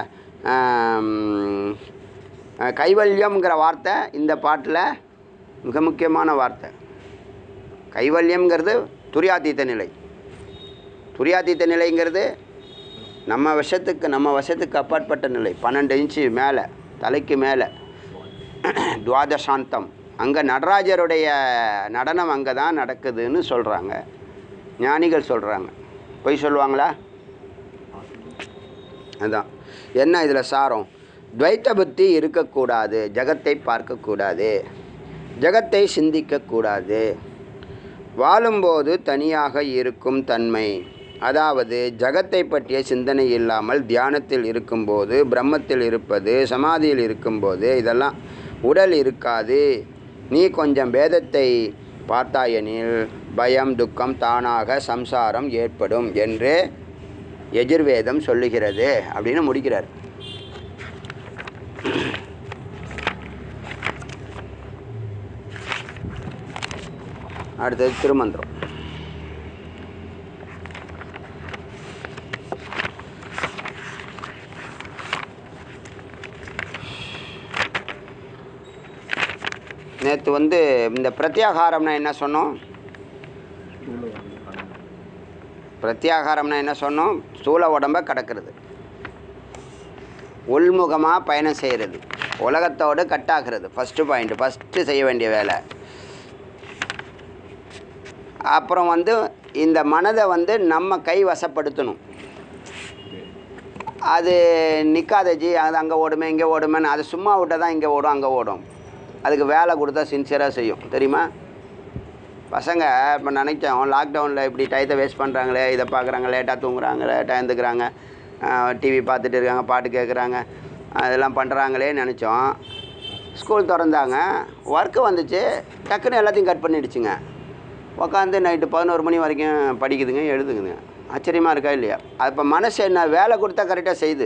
ஆம், அஹ், கைவல்யம்ங்கிற வார்த்தை இந்த பாட்டில் மிக முக்கியமான வார்த்தை கைவல்யம்ங்கிறது துரியாதீத்த நிலை துரியாதீத்த நிலைங்கிறது நம்ம வசத்துக்கு நம்ம வசத்துக்கு அப்பாற்பட்ட நிலை பன்னெண்டு இன்ச்சு மேலே தலைக்கு மேலே துவாதசாந்தம் அங்கே நடராஜருடைய நடனம் அங்கே தான் நடக்குதுன்னு சொல்கிறாங்க ஞானிகள் சொல்கிறாங்க பொய் சொல்லுவாங்களா அதான் என்ன இதில் சாரம் துவைத்த புத்தி இருக்கக்கூடாது ஜகத்தை பார்க்கக்கூடாது ஜகத்தை சிந்திக்கக்கூடாது வாழும்போது தனியாக இருக்கும் தன்மை அதாவது ஜகத்தை பற்றிய சிந்தனை இல்லாமல் தியானத்தில் இருக்கும்போது பிரம்மத்தில் இருப்பது சமாதியில் இருக்கும்போது இதெல்லாம் உடல் இருக்காது நீ கொஞ்சம் வேதத்தை பார்த்தாயெனில் பயம் துக்கம் தானாக சம்சாரம் ஏற்படும் என்று எஜுர்வேதம் சொல்லுகிறது அப்படின்னு முடிக்கிறார் அடுத்தது திருமந்திரம் நேற்று வந்து இந்த பிரத்யாகாரம்னா என்ன சொன்னோம் பிரத்யாகாரம்னா என்ன சொன்னோம் ஸ்தூல உடம்ப கடக்கிறது உள்முகமாக பயணம் செய்கிறது உலகத்தோடு கட்டாகிறது ஃபஸ்ட்டு பாயிண்ட் ஃபஸ்ட்டு செய்ய வேண்டிய வேலை அப்புறம் வந்து இந்த மனதை வந்து நம்ம கை வசப்படுத்தணும் அது நிற்காத ஜி அது அங்கே ஓடுமே இங்கே ஓடுமேன்னு அது சும்மா விட்டால் தான் இங்கே ஓடும் அங்கே ஓடும் அதுக்கு வேலை கொடுத்தா சின்சியராக செய்யும் தெரியுமா பசங்க இப்போ நினைச்சோம் லாக்டவுனில் இப்படி டயத்தை வேஸ்ட் பண்ணுறாங்களே இதை பார்க்குறாங்க லேட்டாக தூங்குறாங்க லேட்டாக எழுந்துக்கிறாங்க டிவி பார்த்துட்டு இருக்காங்க பாட்டு கேட்குறாங்க அதெல்லாம் பண்ணுறாங்களே நினச்சோம் ஸ்கூல் திறந்தாங்க ஒர்க்கு வந்துச்சு டக்குன்னு எல்லாத்தையும் கட் பண்ணிடுச்சுங்க உட்காந்து நைட்டு பதினோரு மணி வரைக்கும் படிக்குதுங்க எழுதுக்குதுங்க ஆச்சரியமாக இருக்கா இல்லையா அது இப்போ மனசு என்ன வேலை கொடுத்தா கரெக்டாக செய்யுது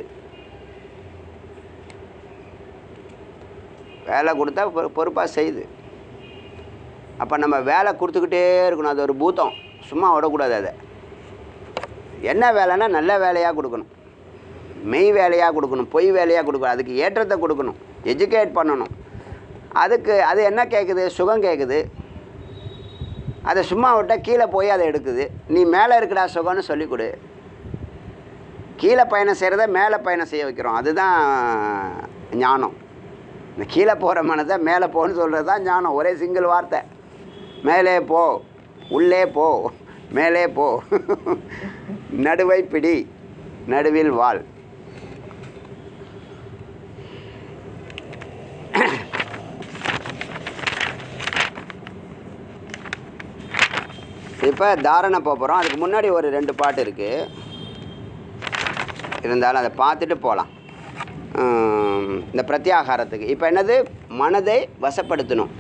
வேலை கொடுத்தா பொ பொறுப்பாக செய்யுது அப்போ நம்ம வேலை கொடுத்துக்கிட்டே இருக்கணும் அது ஒரு பூத்தம் சும்மா விடக்கூடாது அதை என்ன வேலைன்னா நல்ல வேலையாக கொடுக்கணும் மெய் வேலையாக கொடுக்கணும் பொய் வேலையாக கொடுக்கணும் அதுக்கு ஏற்றத்தை கொடுக்கணும் எஜுகேட் பண்ணணும் அதுக்கு அது என்ன கேட்குது சுகம் கேட்குது அதை சும்மா விட்டால் கீழே போய் அதை எடுக்குது நீ மேலே இருக்கடா சுகம்னு சொல்லிக் கொடு கீழே பயணம் செய்கிறத மேலே பயணம் செய்ய வைக்கிறோம் அதுதான் ஞானம் இந்த கீழே போகிற மனதை மேலே போன்னு சொல்கிறது தான் ஞானம் ஒரே சிங்கிள் வார்த்தை மேலே போ உள்ளே போ மேலே போ நடுவை பிடி நடுவில் வாழ் இப்போ தாரணை போக போகிறோம் அதுக்கு முன்னாடி ஒரு ரெண்டு பாட்டு இருக்குது இருந்தாலும் அதை பார்த்துட்டு போகலாம் இந்த பிரத்யாகாரத்துக்கு இப்போ என்னது மனதை வசப்படுத்தணும்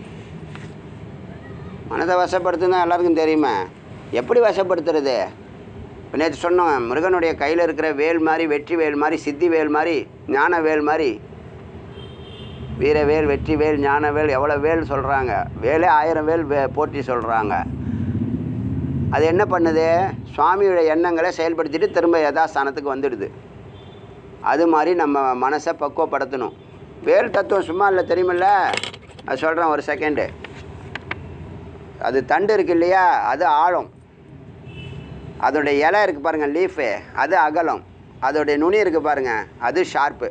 மனதை வசப்படுத்தணும் எல்லாருக்கும் தெரியுமா எப்படி வசப்படுத்துறது இப்போ நேற்று சொன்னோம் முருகனுடைய கையில் இருக்கிற வேல் மாதிரி வெற்றி வேல் மாதிரி சித்தி வேல் மாதிரி ஞான வேல் மாதிரி வீரவேல் வெற்றி வேல் ஞான வேல் எவ்வளோ வேல் சொல்கிறாங்க வேலே ஆயிரம் வேல் வே போற்றி சொல்கிறாங்க அது என்ன பண்ணுது சுவாமியோட எண்ணங்களை செயல்படுத்திட்டு திரும்ப யதாஸ்தானத்துக்கு வந்துடுது அது மாதிரி நம்ம மனசை பக்குவப்படுத்தணும் வேல் தத்துவம் சும்மா இல்லை தெரியுமில்ல அது சொல்கிறேன் ஒரு செகண்டு அது தண்டு இருக்கு இல்லையா அது ஆழம் அதோடைய இலை இருக்குது பாருங்கள் லீஃபு அது அகலம் அதோடைய நுனி இருக்குது பாருங்கள் அது ஷார்ப்பு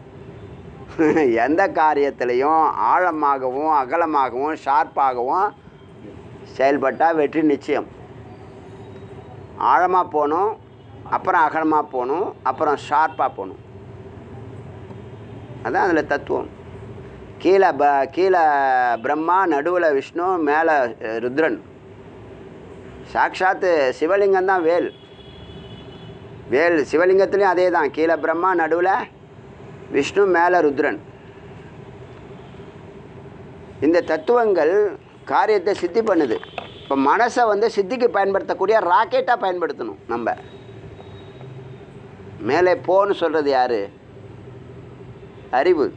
எந்த காரியத்திலையும் ஆழமாகவும் அகலமாகவும் ஷார்ப்பாகவும் செயல்பட்டால் வெற்றி நிச்சயம் ஆழமாக போகணும் அப்புறம் அகலமாக போகணும் அப்புறம் ஷார்ப்பாக போகணும் அதான் அதில் தத்துவம் கீழே ப கீழே பிரம்மா நடுவில் விஷ்ணு மேலே அஹ், ருத்ரன் சாக்ஷாத்து சிவலிங்கம் தான் வேல் வேல் சிவலிங்கத்துலேயும் அதே தான் கீழே பிரம்மா நடுவில் விஷ்ணு மேலே ருத்ரன் இந்த தத்துவங்கள் காரியத்தை சித்தி பண்ணுது இப்போ மனசை வந்து சித்திக்கு பயன்படுத்தக்கூடிய ராக்கெட்டாக பயன்படுத்தணும் நம்ம மேலே போன்னு சொல்கிறது யார் அறிவு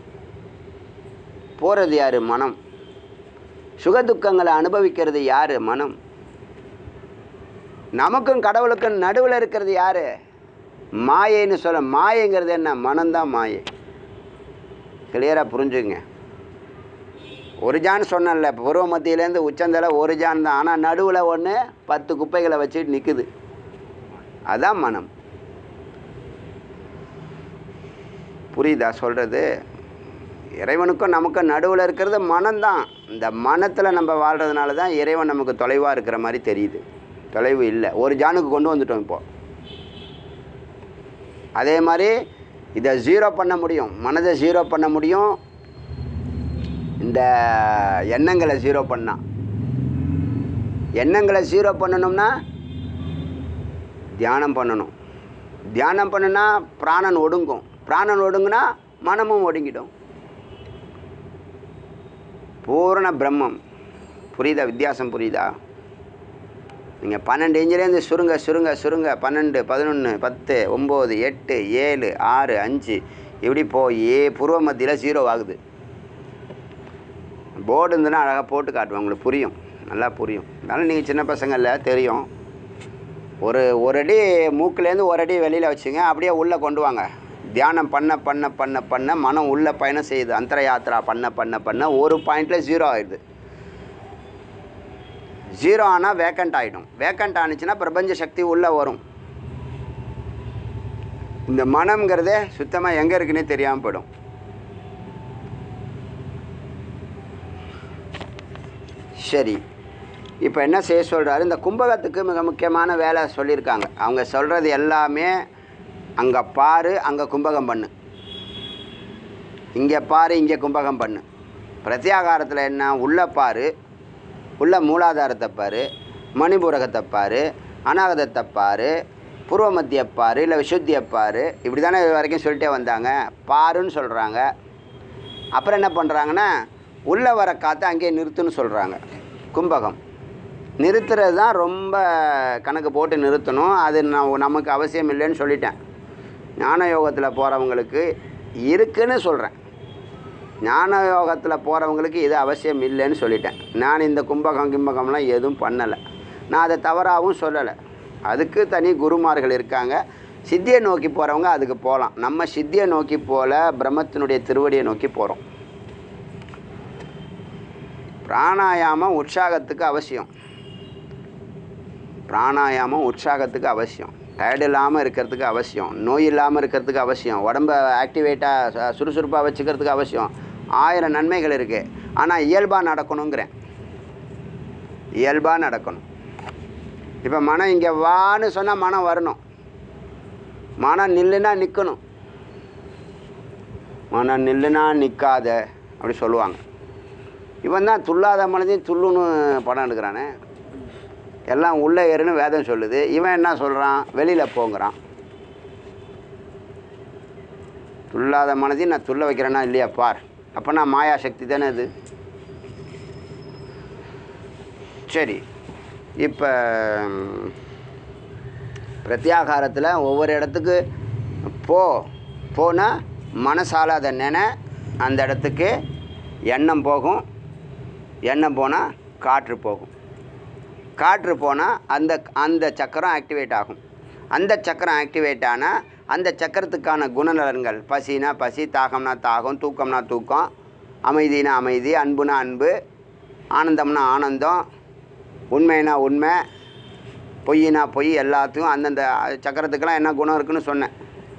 போகிறது யார் மனம் சுகதுக்கங்களை அனுபவிக்கிறது யார் மனம் நமக்கும் கடவுளுக்கும் நடுவில் இருக்கிறது யார் மாயைன்னு சொல்ல மாயைங்கிறது என்ன மனம்தான் மாயை கிளியராக புரிஞ்சுங்க ஒரு ஜான் சொன்னேன்ல பூர்வ மத்தியிலேருந்து உச்சந்தலை ஒரு ஜான் தான் ஆனால் நடுவில் ஒன்று பத்து குப்பைகளை வச்சுட்டு நிற்குது அதான் மனம் புரியுதா சொல்கிறது இறைவனுக்கும் நமக்கும் நடுவில் இருக்கிறது மனம்தான் இந்த மனத்தில் நம்ம வாழ்கிறதுனால தான் இறைவன் நமக்கு தொலைவாக இருக்கிற மாதிரி தெரியுது தொலைவு இல்லை ஒரு ஜானுக்கு கொண்டு வந்துட்டோம் இப்போ அதே மாதிரி இதை ஜீரோ பண்ண முடியும் மனதை ஜீரோ பண்ண முடியும் இந்த எண்ணங்களை ஜீரோ பண்ணா எண்ணங்களை ஜீரோ பண்ணணும்னா தியானம் பண்ணணும் தியானம் பண்ணுனா பிராணன் ஒடுங்கும் பிராணன் ஒடுங்குனா மனமும் ஒடுங்கிடும் பூரண பிரம்மம் புரியுதா வித்தியாசம் புரியுதா நீங்கள் பன்னெண்டு இன்ச்சிலேருந்து சுருங்க சுருங்க சுருங்க பன்னெண்டு பதினொன்று பத்து ஒம்பது எட்டு ஏழு ஆறு அஞ்சு இப்படி போய் பூர்வ மத்தியில் ஜீரோ ஆகுது போர்டு இருந்ததுன்னா அழகாக போட்டு காட்டுவேன் உங்களுக்கு புரியும் நல்லா புரியும் அதனால் நீங்கள் சின்ன பசங்கள்ல தெரியும் ஒரு ஒரு அடி மூக்குலேருந்து ஒரு அடி வெளியில் வச்சுங்க அப்படியே உள்ளே கொண்டு வாங்க தியானம் பண்ண பண்ண பண்ண பண்ண மனம் உள்ளே பயணம் செய்யுது அந்தர யாத்திரா பண்ண பண்ண பண்ண ஒரு பாயிண்டில் ஜீரோ ஆயிடுது ஜீரோ ஆனால் வேக்கண்ட் ஆகிடும் வேக்கண்ட் ஆனிச்சுன்னா பிரபஞ்ச சக்தி உள்ளே வரும் இந்த மனம்ங்கிறதே சுத்தமாக எங்கே இருக்குன்னே தெரியாமல் போயிடும் சரி இப்போ என்ன செய்ய சொல்கிறாரு இந்த கும்பகத்துக்கு மிக முக்கியமான வேலை சொல்லியிருக்காங்க அவங்க சொல்கிறது எல்லாமே அங்கே பாரு அங்கே கும்பகம் பண்ணு இங்கே பாரு இங்கே கும்பகம் பண்ணு பிரத்யாகாரத்தில் என்ன உள்ள பாரு உள்ள மூலாதாரத்தை பாரு மணிபூரகத்தை பாரு அநாகதத்தை பாரு பூர்வ மத்திய பாரு இல்லை விசுத்தியை பாரு இப்படி தானே இது வரைக்கும் சொல்லிட்டே வந்தாங்க பாருன்னு சொல்கிறாங்க அப்புறம் என்ன பண்ணுறாங்கன்னா உள்ளே வர காற்றை அங்கேயே நிறுத்துன்னு சொல்கிறாங்க கும்பகம் நிறுத்துறது தான் ரொம்ப கணக்கு போட்டு நிறுத்தணும் அது நான் நமக்கு அவசியம் இல்லைன்னு சொல்லிட்டேன் ஞான யோகத்தில் போகிறவங்களுக்கு இருக்குன்னு சொல்கிறேன் ஞான யோகத்தில் போகிறவங்களுக்கு இது அவசியம் இல்லைன்னு சொல்லிட்டேன் நான் இந்த கும்பகம் கிம்பகம்லாம் எதுவும் பண்ணலை நான் அதை தவறாகவும் சொல்லலை அதுக்கு தனி குருமார்கள் இருக்காங்க சித்தியை நோக்கி போகிறவங்க அதுக்கு போகலாம் நம்ம சித்தியை நோக்கி போல பிரம்மத்தினுடைய திருவடியை நோக்கி போகிறோம் பிராணாயாமம் உற்சாகத்துக்கு அவசியம் பிராணாயாமம் உற்சாகத்துக்கு அவசியம் டயர்டு இல்லாமல் இருக்கிறதுக்கு அவசியம் நோய் இல்லாமல் இருக்கிறதுக்கு அவசியம் உடம்ப ஆக்டிவேட்டாக சுறுசுறுப்பாக வச்சுக்கிறதுக்கு அவசியம் ஆயிரம் நன்மைகள் இருக்குது ஆனால் இயல்பாக நடக்கணுங்கிறேன் இயல்பாக நடக்கணும் இப்போ மனம் இங்கே வான்னு சொன்னால் மனம் வரணும் மனம் நில்லுனா நிற்கணும் மனம் நில்லுனா நிற்காத அப்படி சொல்லுவாங்க இவன் தான் துல்லாத மனதையும் துள்ளுன்னு படம் எடுக்கிறானே எல்லாம் உள்ளே ஏறுன்னு வேதம் சொல்லுது இவன் என்ன சொல்கிறான் வெளியில் போங்கிறான் துல்லாத மனதையும் நான் துள்ள வைக்கிறேன்னா இல்லையா பார் அப்போ நான் மாயா சக்தி தானே அது சரி இப்போ பிரத்யாகாரத்தில் ஒவ்வொரு இடத்துக்கு போ போனால் மனசால் அதை நினை அந்த இடத்துக்கு எண்ணம் போகும் எண்ணம் போனால் காற்று போகும் காற்று போனால் அந்த அந்த சக்கரம் ஆக்டிவேட் ஆகும் அந்த சக்கரம் ஆக்டிவேட் ஆனால் அந்த சக்கரத்துக்கான குணநலன்கள் பசினா பசி தாகம்னா தாகம் தூக்கம்னா தூக்கம் அமைதினா அமைதி அன்புனா அன்பு ஆனந்தம்னா ஆனந்தம் உண்மைனா உண்மை பொய்னா பொய் எல்லாத்துக்கும் அந்தந்த சக்கரத்துக்கெல்லாம் என்ன குணம் இருக்குன்னு சொன்னேன்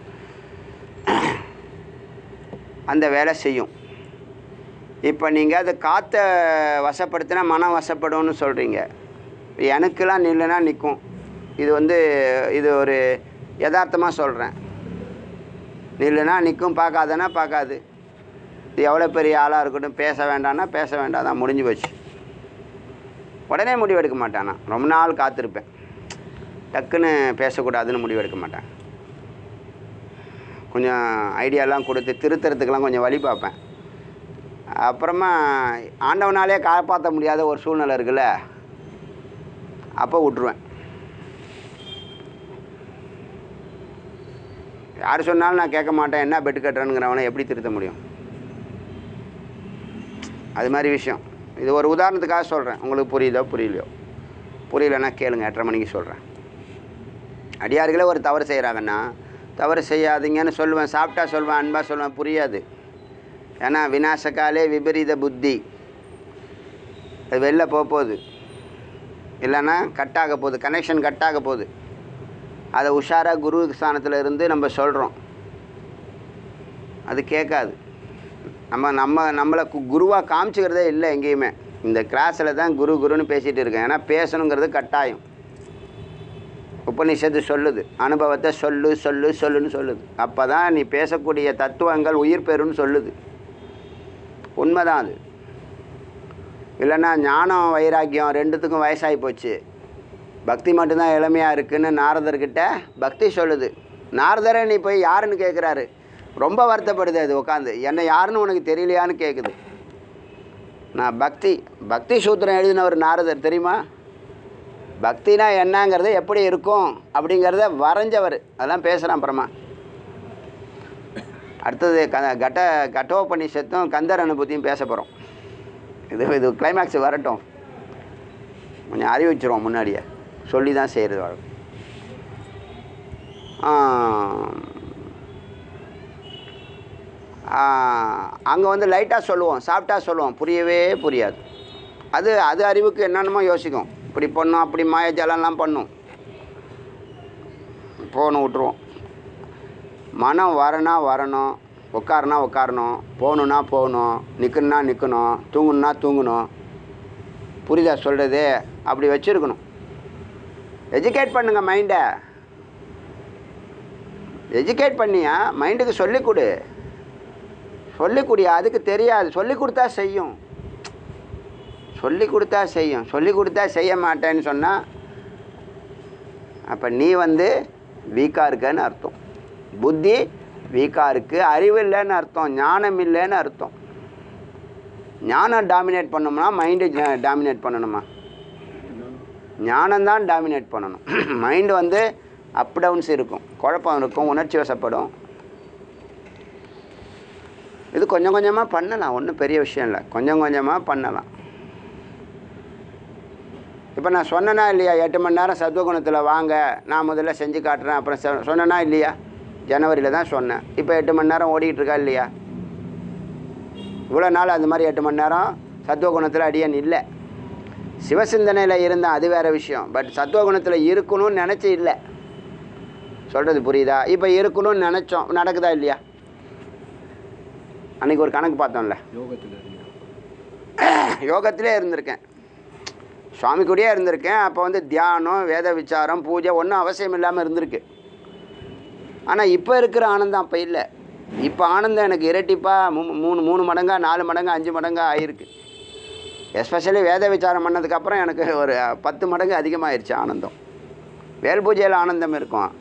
அந்த வேலை செய்யும் இப்போ நீங்கள் அது காற்றை வசப்படுத்தினா மனம் வசப்படும்னு சொல்கிறீங்க எனக்கெல்லாம் நில்லுனா நிற்கும் இது வந்து இது ஒரு யதார்த்தமாக சொல்கிறேன் நில்லுனா நிற்கும் பார்க்காதனா பார்க்காது இது எவ்வளோ பெரிய ஆளாக இருக்கட்டும் பேச வேண்டாம்னா பேச வேண்டாம் தான் முடிஞ்சு போச்சு உடனே முடிவெடுக்க மாட்டானா ரொம்ப நாள் காத்திருப்பேன் டக்குன்னு பேசக்கூடாதுன்னு முடிவெடுக்க மாட்டேன் கொஞ்சம் ஐடியாலாம் கொடுத்து திருத்தறதுக்கெல்லாம் கொஞ்சம் வழி பார்ப்பேன் அப்புறமா ஆண்டவனாலே காப்பாற்ற முடியாத ஒரு சூழ்நிலை இருக்குல்ல அப்போ விட்ருவேன் யார் சொன்னாலும் நான் கேட்க மாட்டேன் என்ன பெட்டு கட்டுறேனுங்கிறவனை எப்படி திருத்த முடியும் அது மாதிரி விஷயம் இது ஒரு உதாரணத்துக்காக சொல்கிறேன் உங்களுக்கு புரியுதோ புரியலையோ புரியலன்னா கேளுங்க எட்டரை மணிக்கு சொல்கிறேன் அடியார்களே ஒரு தவறு செய்கிறாங்கன்னா தவறு செய்யாதீங்கன்னு சொல்லுவேன் சாப்பிட்டா சொல்லுவேன் அன்பாக சொல்லுவேன் புரியாது ஏன்னா விநாசகாலே விபரீத புத்தி அது வெளில போக போகுது இல்லைன்னா கட் ஆக போகுது கனெக்ஷன் கட் ஆக போகுது அதை உஷாராக குரு ஸ்தானத்தில் இருந்து நம்ம சொல்கிறோம் அது கேட்காது நம்ம நம்ம நம்மளை கு- குருவாக காமிச்சிக்கிறதே இல்லை எங்கேயுமே இந்த கிளாஸில் தான் குரு குருன்னு பேசிகிட்டு இருக்கேன் ஏன்னா பேசணுங்கிறது கட்டாயம் இப்போ உபநிஷத்து சொல்லுது அனுபவத்தை சொல்லு சொல்லு சொல்லுன்னு சொல்லுது அப்போ தான் நீ பேசக்கூடிய தத்துவங்கள் உயிர் பெறும்னு சொல்லுது உண்மைதான் அது இல்லைன்னா ஞானம் வைராக்கியம் ரெண்டுத்துக்கும் வயசாகி போச்சு பக்தி மட்டும்தான் இளமையாக இருக்குன்னு நாரதர்கிட்ட பக்தி சொல்லுது நாரதரை நீ போய் யாருன்னு கேட்குறாரு ரொம்ப வருத்தப்படுது அது உட்காந்து என்ன யாருன்னு உனக்கு தெரியலையான்னு கேட்குது நான் பக்தி பக்தி சூத்திரம் எழுதினவர் நாரதர் தெரியுமா பக்தினா என்னங்கிறது எப்படி இருக்கும் அப்படிங்கிறத வரைஞ்சவர் அதெல்லாம் பேசுகிறான் அப்புறமா அடுத்தது க கட்ட கட்டோபனிஷத்தும் கந்தர் அனுபூதியும் பேச போகிறோம் இது இது கிளைமேக்ஸ் வரட்டும் கொஞ்சம் அறிவிச்சிருவோம் முன்னாடியே சொல்லி தான் செய்கிறது வழக்கம் அங்கே வந்து லைட்டாக சொல்லுவோம் சாப்பிட்டா சொல்லுவோம் புரியவே புரியாது அது அது அறிவுக்கு என்னென்னமோ யோசிக்கும் இப்படி பண்ணும் அப்படி மாயஜாலம்லாம் பண்ணும் போகணும் விட்ருவோம் மனம் வரனா வரணும் உட்காருனா உட்காரணும் போகணுன்னா போகணும் நிற்கணுன்னா நிற்கணும் தூங்கணுன்னா தூங்கணும் புரியுதா சொல்கிறது அப்படி வச்சுருக்கணும் எஜுகேட் பண்ணுங்க மைண்டை எஜுகேட் பண்ணியா மைண்டுக்கு சொல்லிக் கொடு சொல்லிக் கொடியா அதுக்கு தெரியாது சொல்லிக் கொடுத்தா செய்யும் சொல்லி கொடுத்தா செய்யும் சொல்லி கொடுத்தா செய்ய மாட்டேன்னு சொன்னால் அப்போ நீ வந்து வீக்காக இருக்கன்னு அர்த்தம் புத்தி வீக்காக இருக்குது அறிவு இல்லைன்னு அர்த்தம் ஞானம் இல்லைன்னு அர்த்தம் ஞானம் டாமினேட் பண்ணோம்னா மைண்டு டாமினேட் பண்ணணுமா ஞானம்தான் டாமினேட் பண்ணணும் மைண்டு வந்து அப் டவுன்ஸ் இருக்கும் குழப்பம் இருக்கும் உணர்ச்சி வசப்படும் இது கொஞ்சம் கொஞ்சமாக பண்ணலாம் ஒன்றும் பெரிய விஷயம் இல்லை கொஞ்சம் கொஞ்சமாக பண்ணலாம் இப்போ நான் சொன்னேனா இல்லையா எட்டு மணி நேரம் சத்துவகுணத்தில் வாங்க நான் முதல்ல செஞ்சு காட்டுறேன் அப்புறம் சொ- சொன்னேனா இல்லையா ஜனவரியில் தான் சொன்னேன் இப்போ எட்டு மணி நேரம் ஓடிக்கிட்டு இருக்கா இல்லையா இவ்வளோ நாள் அந்த மாதிரி எட்டு மணி நேரம் சத்துவகுணத்தில் அடியன் இல்லை சிவசிந்தனையில் இருந்த அது வேறு விஷயம் பட் சத்துவகுணத்தில் இருக்கணும்னு நினச்சி இல்லை சொல்கிறது புரியுதா இப்போ இருக்கணும்னு நினச்சோம் நடக்குதா இல்லையா அன்றைக்கி ஒரு கணக்கு பார்த்தோம்ல யோகத்தில் இருந்து யோகத்திலே இருந்திருக்கேன் சுவாமி கூடயே இருந்திருக்கேன் அப்போ வந்து தியானம் வேத விசாரம் பூஜை ஒன்றும் அவசியம் இல்லாமல் இருந்திருக்கு ஆனால் இப்போ இருக்கிற ஆனந்தம் அப்போ இல்லை இப்போ ஆனந்தம் எனக்கு இரட்டிப்பாக மூ மூணு மூணு மடங்கா நாலு மடங்கா அஞ்சு மடங்கா ஆயிருக்கு எஸ்பெஷலி வேத விசாரம் பண்ணதுக்கப்புறம் எனக்கு ஒரு பத்து மடங்கு அதிகமாகிருச்சு ஆனந்தம் வேல் பூஜையில் ஆனந்தம் இருக்கும்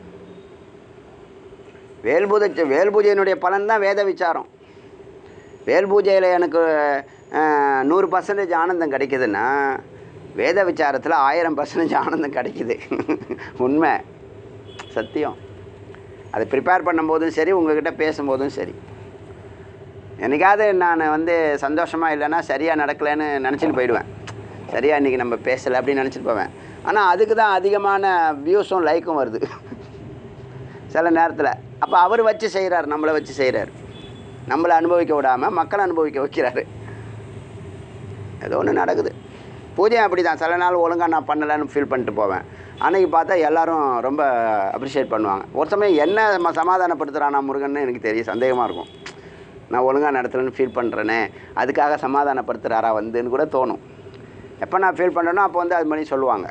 வேல் பூஜை வேல் பூஜையினுடைய பலன் தான் வேத விசாரம் வேல் பூஜையில் எனக்கு அஹ், நூறு பர்சன்டேஜ் ஆனந்தம் கிடைக்குதுன்னா வேத விசாரத்தில் ஆயிரம் பர்சன்டேஜ் ஆனந்தம் கிடைக்குது உண்மை சத்தியம் அதை ப்ரிப்பேர் பண்ணும்போதும் சரி உங்ககிட்ட பேசும்போதும் சரி என்னைக்காவது நான் வந்து சந்தோஷமாக இல்லைன்னா சரியாக நடக்கலைன்னு நினச்சிட்டு போயிடுவேன் சரியாக இன்றைக்கி நம்ம பேசலை அப்படின்னு நினச்சிட்டு போவேன் ஆனால் அதுக்கு தான் அதிகமான வியூஸும் லைக்கும் வருது சில நேரத்தில் அப்போ அவர் வச்சு செய்கிறார் நம்மளை வச்சு செய்கிறார் நம்மளை அனுபவிக்க விடாமல் மக்களை அனுபவிக்க வைக்கிறாரு ஏதோ ஒன்று நடக்குது பூஜை அப்படி தான் சில நாள் ஒழுங்காக நான் பண்ணலைன்னு ஃபீல் பண்ணிட்டு போவேன் அன்னைக்கு பார்த்தா எல்லாரும் ரொம்ப அப்ரிஷியேட் பண்ணுவாங்க ஒரு சமயம் என்ன ம சமாதானப்படுத்துகிறானா முருகன்னு எனக்கு தெரியும் சந்தேகமாக இருக்கும் நான் ஒழுங்காக நடத்துகிறேன்னு ஃபீல் பண்ணுறேனே அதுக்காக சமாதானப்படுத்துகிறாரா வந்துன்னு கூட தோணும் எப்போ நான் ஃபீல் பண்ணுறேனோ அப்போ வந்து அது மாதிரி சொல்லுவாங்க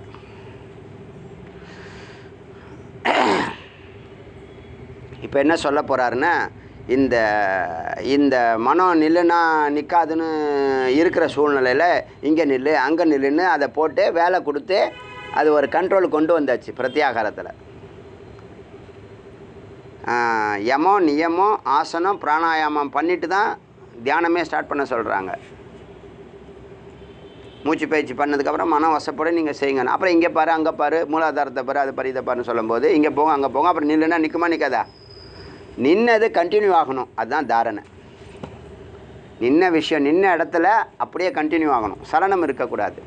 இப்போ என்ன சொல்ல போகிறாருன்னா இந்த இந்த மனம் நில்லுனா நிற்காதுன்னு இருக்கிற சூழ்நிலையில் இங்கே நில்லு அங்கே நில்லுன்னு அதை போட்டு வேலை கொடுத்து அது ஒரு கண்ட்ரோல் கொண்டு வந்தாச்சு பிரத்யாகாரத்தில் யமம் நியமம் ஆசனம் பிராணாயாமம் பண்ணிட்டு தான் தியானமே ஸ்டார்ட் பண்ண சொல்கிறாங்க மூச்சு பயிற்சி பண்ணதுக்கப்புறம் மனம் வசப்பட நீங்கள் செய்யுங்க அப்புறம் இங்கே பாரு அங்கே பாரு மூலாதாரத்தை பாரு அது பாரு இதை பாருன்னு சொல்லும்போது இங்கே போங்க அங்கே போங்க அப்புறம் நில்லுன்னா நிற்குமா நிற்காதா நின்னது கண்டினியூ ஆகணும் அதுதான் தாரணை நின்ன விஷயம் நின்ன இடத்துல அப்படியே கண்டினியூ ஆகணும் சலனம் இருக்கக்கூடாது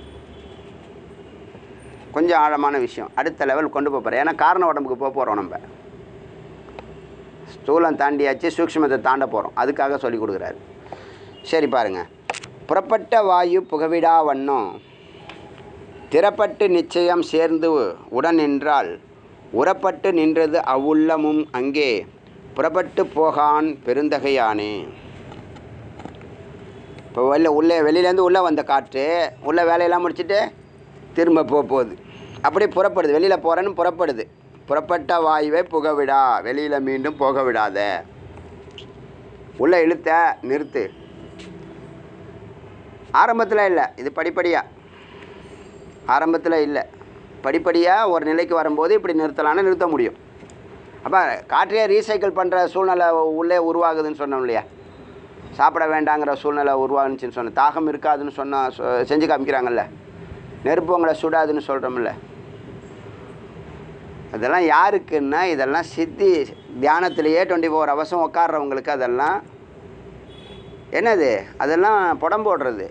கொஞ்சம் ஆழமான விஷயம் அடுத்த லெவல் கொண்டு போக போகிறேன் ஏன்னா காரண உடம்புக்கு போக போகிறோம் நம்ம ஸ்தூலம் தாண்டியாச்சு சூக்ஷ்மத்தை தாண்ட போகிறோம் அதுக்காக சொல்லி கொடுக்குறாரு சரி பாருங்கள் புறப்பட்ட வாயு புகவிடா வண்ணம் திறப்பட்டு நிச்சயம் சேர்ந்து உடன் நின்றால் உறப்பட்டு நின்றது அவ்வுள்ளமும் அங்கே புறப்பட்டு போகான் பெருந்தகையானே இப்போ வெளில உள்ளே வெளியிலேருந்து உள்ளே வந்த காற்று உள்ளே வேலையெல்லாம் முடிச்சுட்டு திரும்ப போக போகுது அப்படி புறப்படுது வெளியில் போகிறேன்னு புறப்படுது புறப்பட்ட வாயுவை புகவிடா வெளியில் மீண்டும் போக விடாத உள்ளே இழுத்த நிறுத்து ஆரம்பத்தில் இல்லை இது படிப்படியாக ஆரம்பத்தில் இல்லை படிப்படியாக ஒரு நிலைக்கு வரும்போது இப்படி நிறுத்தலான்னு நிறுத்த முடியும் அப்போ காற்றையே ரீசைக்கிள் பண்ணுற சூழ்நிலை உள்ளே உருவாகுதுன்னு சொன்னோம் இல்லையா சாப்பிட வேண்டாங்கிற சூழ்நிலை உருவாகுச்சுன்னு சொன்னேன் தாகம் இருக்காதுன்னு சொன்ன சொ- செஞ்சு காமிக்கிறாங்கல்ல நெருப்பு உங்களை சுடாதுன்னு சொல்கிறோம்ல அதெல்லாம் யாருக்குன்னா இதெல்லாம் சித்தி தியானத்திலேயே டுவெண்ட்டி ஃபோர் ஹவர்ஸும் உட்கார்றவங்களுக்கு அதெல்லாம் என்னது அதெல்லாம் புடம் போடுறது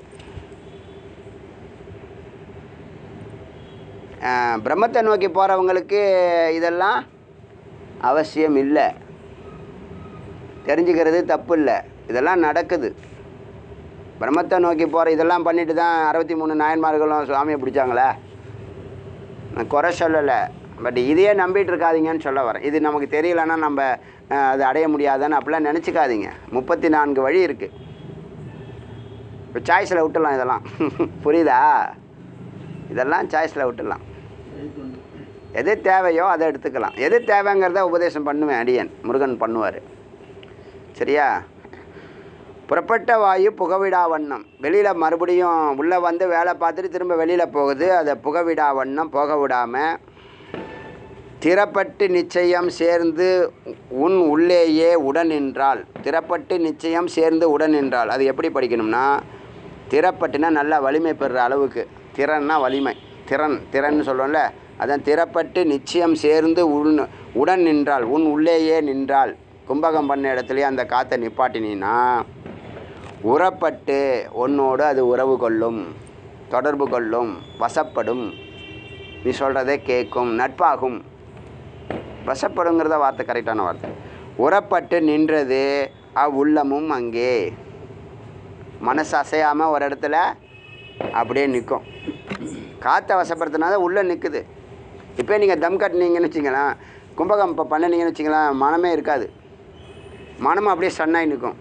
ஆஹ், பிரம்மத்தை நோக்கி போகிறவங்களுக்கு இதெல்லாம் அவசியம் இல்லை தெரிஞ்சுக்கிறது தப்பு இல்லை இதெல்லாம் நடக்குது பிரம்மத்தை நோக்கி போகிற இதெல்லாம் பண்ணிட்டு தான் அறுபத்தி மூணு நாயன்மார்களும் சுவாமியை பிடிச்சாங்களே நான் குறை சொல்லலை பட் இதையே நம்பிட்டு இருக்காதீங்கன்னு சொல்ல வரேன் இது நமக்கு தெரியலன்னா நம்ம அஹ், அது அடைய முடியாதுன்னு அப்படிலாம் நினச்சிக்காதீங்க முப்பத்தி நான்கு வழி இருக்குது இப்போ சாய்ஸில் விட்டுடலாம் இதெல்லாம் புரியுதா இதெல்லாம் சாய்ஸில் விட்டுடலாம் எது தேவையோ அதை எடுத்துக்கலாம் எது தேவைங்கிறத உபதேசம் பண்ணுவேன் அடியன் முருகன் பண்ணுவார் சரியா புறப்பட்ட வாயு புகவிடா வண்ணம் வெளியில் மறுபடியும் உள்ளே வந்து வேலை பார்த்துட்டு திரும்ப வெளியில் போகுது அதை புகவிடா வண்ணம் போக விடாமல் திறப்பட்டு நிச்சயம் சேர்ந்து உன் உள்ளேயே உடன் நின்றால் திறப்பட்டு நிச்சயம் சேர்ந்து உடன் நின்றால் அது எப்படி படிக்கணும்னா திறப்பட்டுனா நல்லா வலிமை பெறுற அளவுக்கு திறன்னா வலிமை திறன் திறன்னு சொல்கிறோம்ல அதான் திறப்பட்டு நிச்சயம் சேர்ந்து உன் உடன் நின்றால் உன் உள்ளேயே நின்றால் கும்பகம் பண்ண இடத்துலயே அந்த காற்றை நிப்பாட்டினீன்னா உறப்பட்டு உன்னோடு அது உறவு கொள்ளும் தொடர்பு கொள்ளும் வசப்படும் நீ சொல்கிறதே கேட்கும் நட்பாகும் வசப்படுங்கிறத வார்த்தை கரெக்டான வார்த்தை உறப்பட்டு நின்றது அவ்வுள்ளமும் அங்கே மனசு அசையாமல் ஒரு இடத்துல அப்படியே நிற்கும் காற்றை வசப்படுத்தினா உள்ளே நிற்குது இப்போ நீங்கள் தம் கட்டினீங்கன்னு வச்சிங்களேன் கும்பகம் இப்போ பண்ணினீங்கன்னு வச்சிங்களேன் மனமே இருக்காது மனமும் அப்படியே சன்னாய் நிற்கும்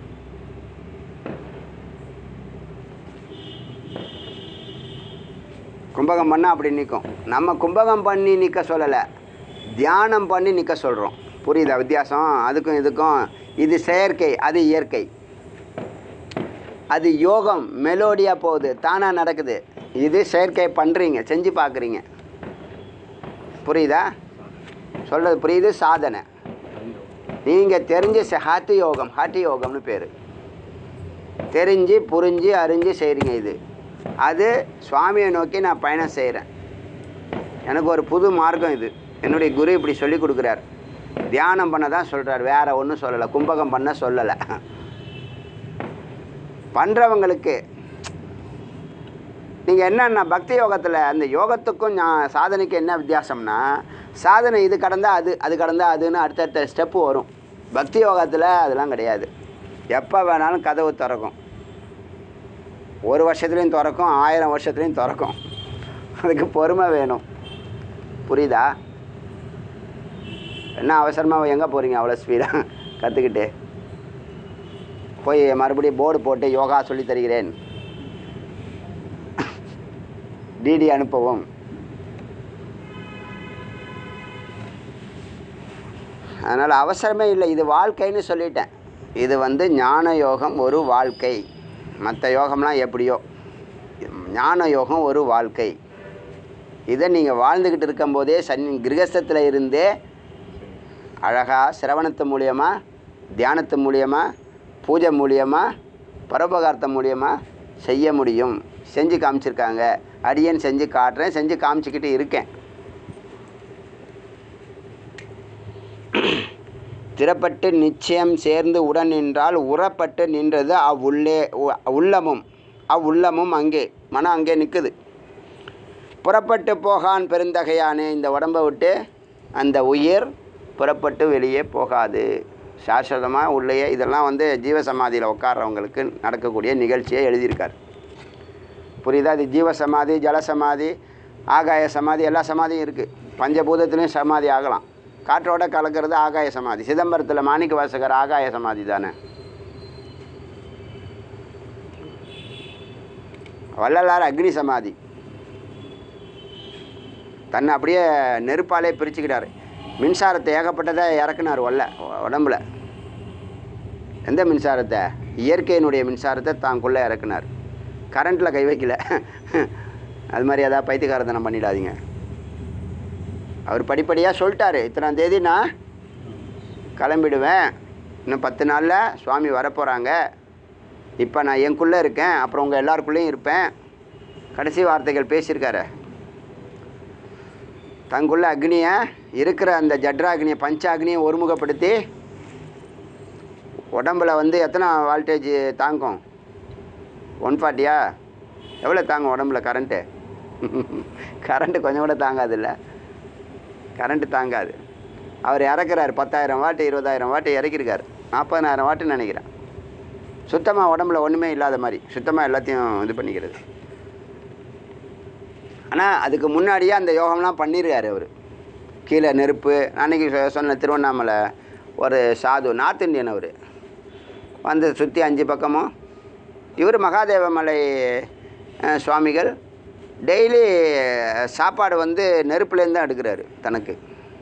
கும்பகம் பண்ணால் அப்படி நிற்கும் நம்ம கும்பகம் பண்ணி நிற்க சொல்லலை தியானம் பண்ணி நிற்க சொல்கிறோம் புரியுதா வித்தியாசம் அதுக்கும் இதுக்கும் இது செயற்கை அது இயற்கை அது யோகம் மெலோடியாக போகுது தானாக நடக்குது இது செயற்கை பண்ணுறீங்க செஞ்சு பார்க்குறீங்க புரியுதா சொல்கிறது புரியுது சாதனை நீங்கள் தெரிஞ்ச ச- ஹாத்தி யோகம் ஹாட்டி யோகம்னு பேர் தெரிஞ்சு புரிஞ்சு அறிஞ்சு செய்கிறீங்க இது அது சுவாமியை நோக்கி நான் பயணம் செய்கிறேன் எனக்கு ஒரு புது மார்க்கம் இது என்னுடைய குரு இப்படி சொல்லி கொடுக்குறார் தியானம் பண்ண தான் சொல்கிறார் வேறு ஒன்றும் சொல்லலை கும்பகம் பண்ண சொல்லலை பண்ணுறவங்களுக்கு நீங்கள் என்னென்ன பக்தி யோகத்தில் அந்த யோகத்துக்கும் ஞா- சாதனைக்கு என்ன வித்தியாசம்னா சாதனை இது கடந்தா அது அது கடந்தா அதுன்னு அடுத்தடுத்த ஸ்டெப்பு வரும் பக்தி யோகத்தில் அதெல்லாம் கிடையாது எப்போ வேணாலும் கதவு திறக்கும் ஒரு வருஷத்துலேயும் திறக்கும் ஆயிரம் வருஷத்துலேயும் திறக்கும் அதுக்கு பொறுமை வேணும் புரியுதா என்ன அவசரமாக எங்கே போகிறீங்க அவ்வளோ ஸ்பீடாக கற்றுக்கிட்டு போய் மறுபடியும் போர்டு போட்டு யோகா சொல்லி தருகிறேன் டிடி அனுப்பவும் அதனால் அவசரமே இல்லை இது வாழ்க்கைன்னு சொல்லிட்டேன் இது வந்து ஞான யோகம் ஒரு வாழ்க்கை மற்ற யோகம்லாம் எப்படியோ ஞான யோகம் ஒரு வாழ்க்கை இதை நீங்கள் வாழ்ந்துக்கிட்டு இருக்கும்போதே சன் கிரகஸ்தத்தில் இருந்தே அழகாக சிரவணத்து மூலியமாக தியானத்து மூலியமாக பூஜை மூலியமாக பரோபகாரத்து மூலியமாக செய்ய முடியும் செஞ்சு காமிச்சிருக்காங்க அடியேன் செஞ்சு காட்டுறேன் செஞ்சு காமிச்சிக்கிட்டு இருக்கேன் திறப்பட்டு நிச்சயம் சேர்ந்து உடன் நின்றால் உறப்பட்டு நின்றது அவ்வுள்ளே உ- உள்ளமும் அவ்வுள்ளமும் அங்கே மனம் அங்கே நிற்குது புறப்பட்டு போகான் பெருந்தகையானே இந்த உடம்பை விட்டு அந்த உயிர் புறப்பட்டு வெளியே போகாது சாஸ்வதமாக உள்ளேயே இதெல்லாம் வந்து ஜீவசமாதியில் உட்கார்றவங்களுக்கு நடக்கக்கூடிய நிகழ்ச்சியை எழுதியிருக்கார் புரியுதா இது ஜீவசமாதி ஜலசமாதி ஆகாய சமாதி எல்லா சமாதியும் இருக்குது பஞ்சபூதத்துலேயும் சமாதி ஆகலாம் காற்றோட கலக்கிறது ஆகாய சமாதி சிதம்பரத்தில் மாணிக்க வாசகர் ஆகாய சமாதி தானே வள்ளலார் அக்னி சமாதி தன்னை அப்படியே நெருப்பாலே பிரிச்சுக்கிட்டாரு மின்சாரத்தை ஏகப்பட்டதை இறக்குனார் ஒல்ல உடம்புல எந்த மின்சாரத்தை இயற்கையினுடைய மின்சாரத்தை தாங்குள்ளே இறக்குனார் கரண்ட்டில் கை வைக்கல அது மாதிரி ஏதாவது பைத்தியகாரத்தனம் பண்ணிடாதீங்க அவர் படிப்படியாக சொல்லிட்டாரு இத்தனாம் தேதி நான் கிளம்பிடுவேன் இன்னும் பத்து நாளில் சுவாமி வரப்போகிறாங்க இப்போ நான் எனக்குள்ளே இருக்கேன் அப்புறம் உங்கள் எல்லாருக்குள்ளேயும் இருப்பேன் கடைசி வார்த்தைகள் பேசியிருக்காரு தங்குள்ள அக்னியை இருக்கிற அந்த ஜட்ராக்னியை பஞ்சாக்னியை ஒருமுகப்படுத்தி உடம்புல வந்து எத்தனை வால்டேஜ் தாங்கும் ஒன் ஃபார்ட்டியா எவ்வளோ தாங்கும் உடம்புல கரண்ட்டு கரண்ட்டு கொஞ்சம் கூட தாங்காதுல்ல கரண்ட்டு தாங்காது அவர் இறக்குறாரு பத்தாயிரம் வாட்டு இருபதாயிரம் வாட்டு இறக்கிருக்காரு நாற்பதனாயிரம் வாட்டுன்னு நினைக்கிறேன் சுத்தமாக உடம்புல ஒன்றுமே இல்லாத மாதிரி சுத்தமாக எல்லாத்தையும் இது பண்ணிக்கிறது ஆனால் அதுக்கு முன்னாடியே அந்த யோகம்லாம் பண்ணியிருக்காரு அவர் கீழே நெருப்பு அன்னைக்கு சொ- சொன்ன திருவண்ணாமலை ஒரு சாது நார்த் இந்தியன் அவர் வந்து சுற்றி அஞ்சு பக்கமும் இவர் மகாதேவமலை அஹ், சுவாமிகள் டெய்லி சாப்பாடு வந்து நெருப்புலேருந்து தான் எடுக்கிறாரு தனக்கு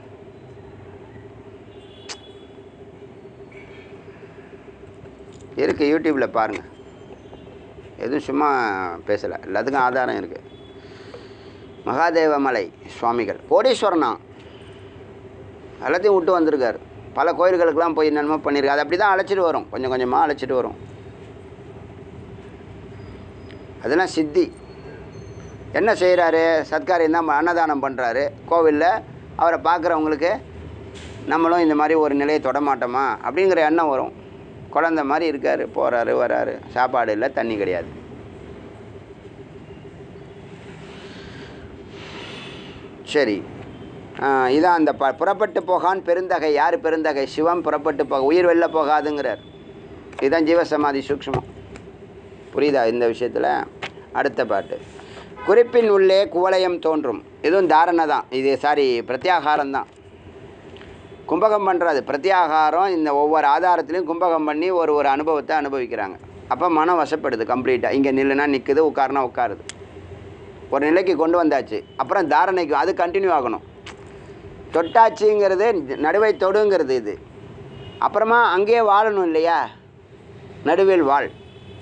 இருக்குது யூடியூப்பில் பாருங்கள் எதுவும் சும்மா பேசலை எல்லாத்துக்கும் ஆதாரம் இருக்குது மகாதேவமலை சுவாமிகள் கோடீஸ்வரனா எல்லாத்தையும் விட்டு வந்திருக்காரு பல கோயில்களுக்கெல்லாம் போய் என்னென்னமோ பண்ணியிருக்காரு அது அப்படி தான் அழைச்சிட்டு வரும் கொஞ்சம் கொஞ்சமாக அழைச்சிட்டு வரும் அதெல்லாம் சித்தி என்ன செய்கிறாரு சத்காரியம் தான் அன்னதானம் பண்ணுறாரு கோவிலில் அவரை பார்க்குறவங்களுக்கு நம்மளும் இந்த மாதிரி ஒரு நிலையை தொட மாட்டோமா அப்படிங்கிற எண்ணம் வரும் குழந்த மாதிரி இருக்கார் போகிறாரு வராரு சாப்பாடு இல்லை தண்ணி கிடையாது சரி ஆ, இதான் அந்த ப புறப்பட்டு போகான் பெருந்தகை யார் பெருந்தகை சிவம் புறப்பட்டு போக உயிர் வெளில போகாதுங்கிறார் இதுதான் ஜீவசமாதி சூக்ஷ்மம் புரியுதா இந்த விஷயத்தில் அடுத்த பாட்டு குறிப்பின் உள்ளே குவலயம் தோன்றும் இதுவும் தாரணை தான் இது சாரி பிரத்யாகாரம் தான் கும்பகம் பண்ணுறது பிரத்யாகாரம் இந்த ஒவ்வொரு ஆதாரத்துலையும் கும்பகம் பண்ணி ஒரு ஒரு அனுபவத்தை அனுபவிக்கிறாங்க அப்போ மனம் வசப்படுது கம்ப்ளீட்டாக இங்கே நில்லுனா நிற்குது உட்காருனா உட்காருது ஒரு நிலைக்கு கொண்டு வந்தாச்சு அப்புறம் தாரணைக்கு அது கண்டினியூ ஆகணும் தொட்டாச்சுங்கிறது நடுவை தொடுங்கிறது இது அப்புறமா அங்கேயே வாழணும் இல்லையா நடுவில் வாழ்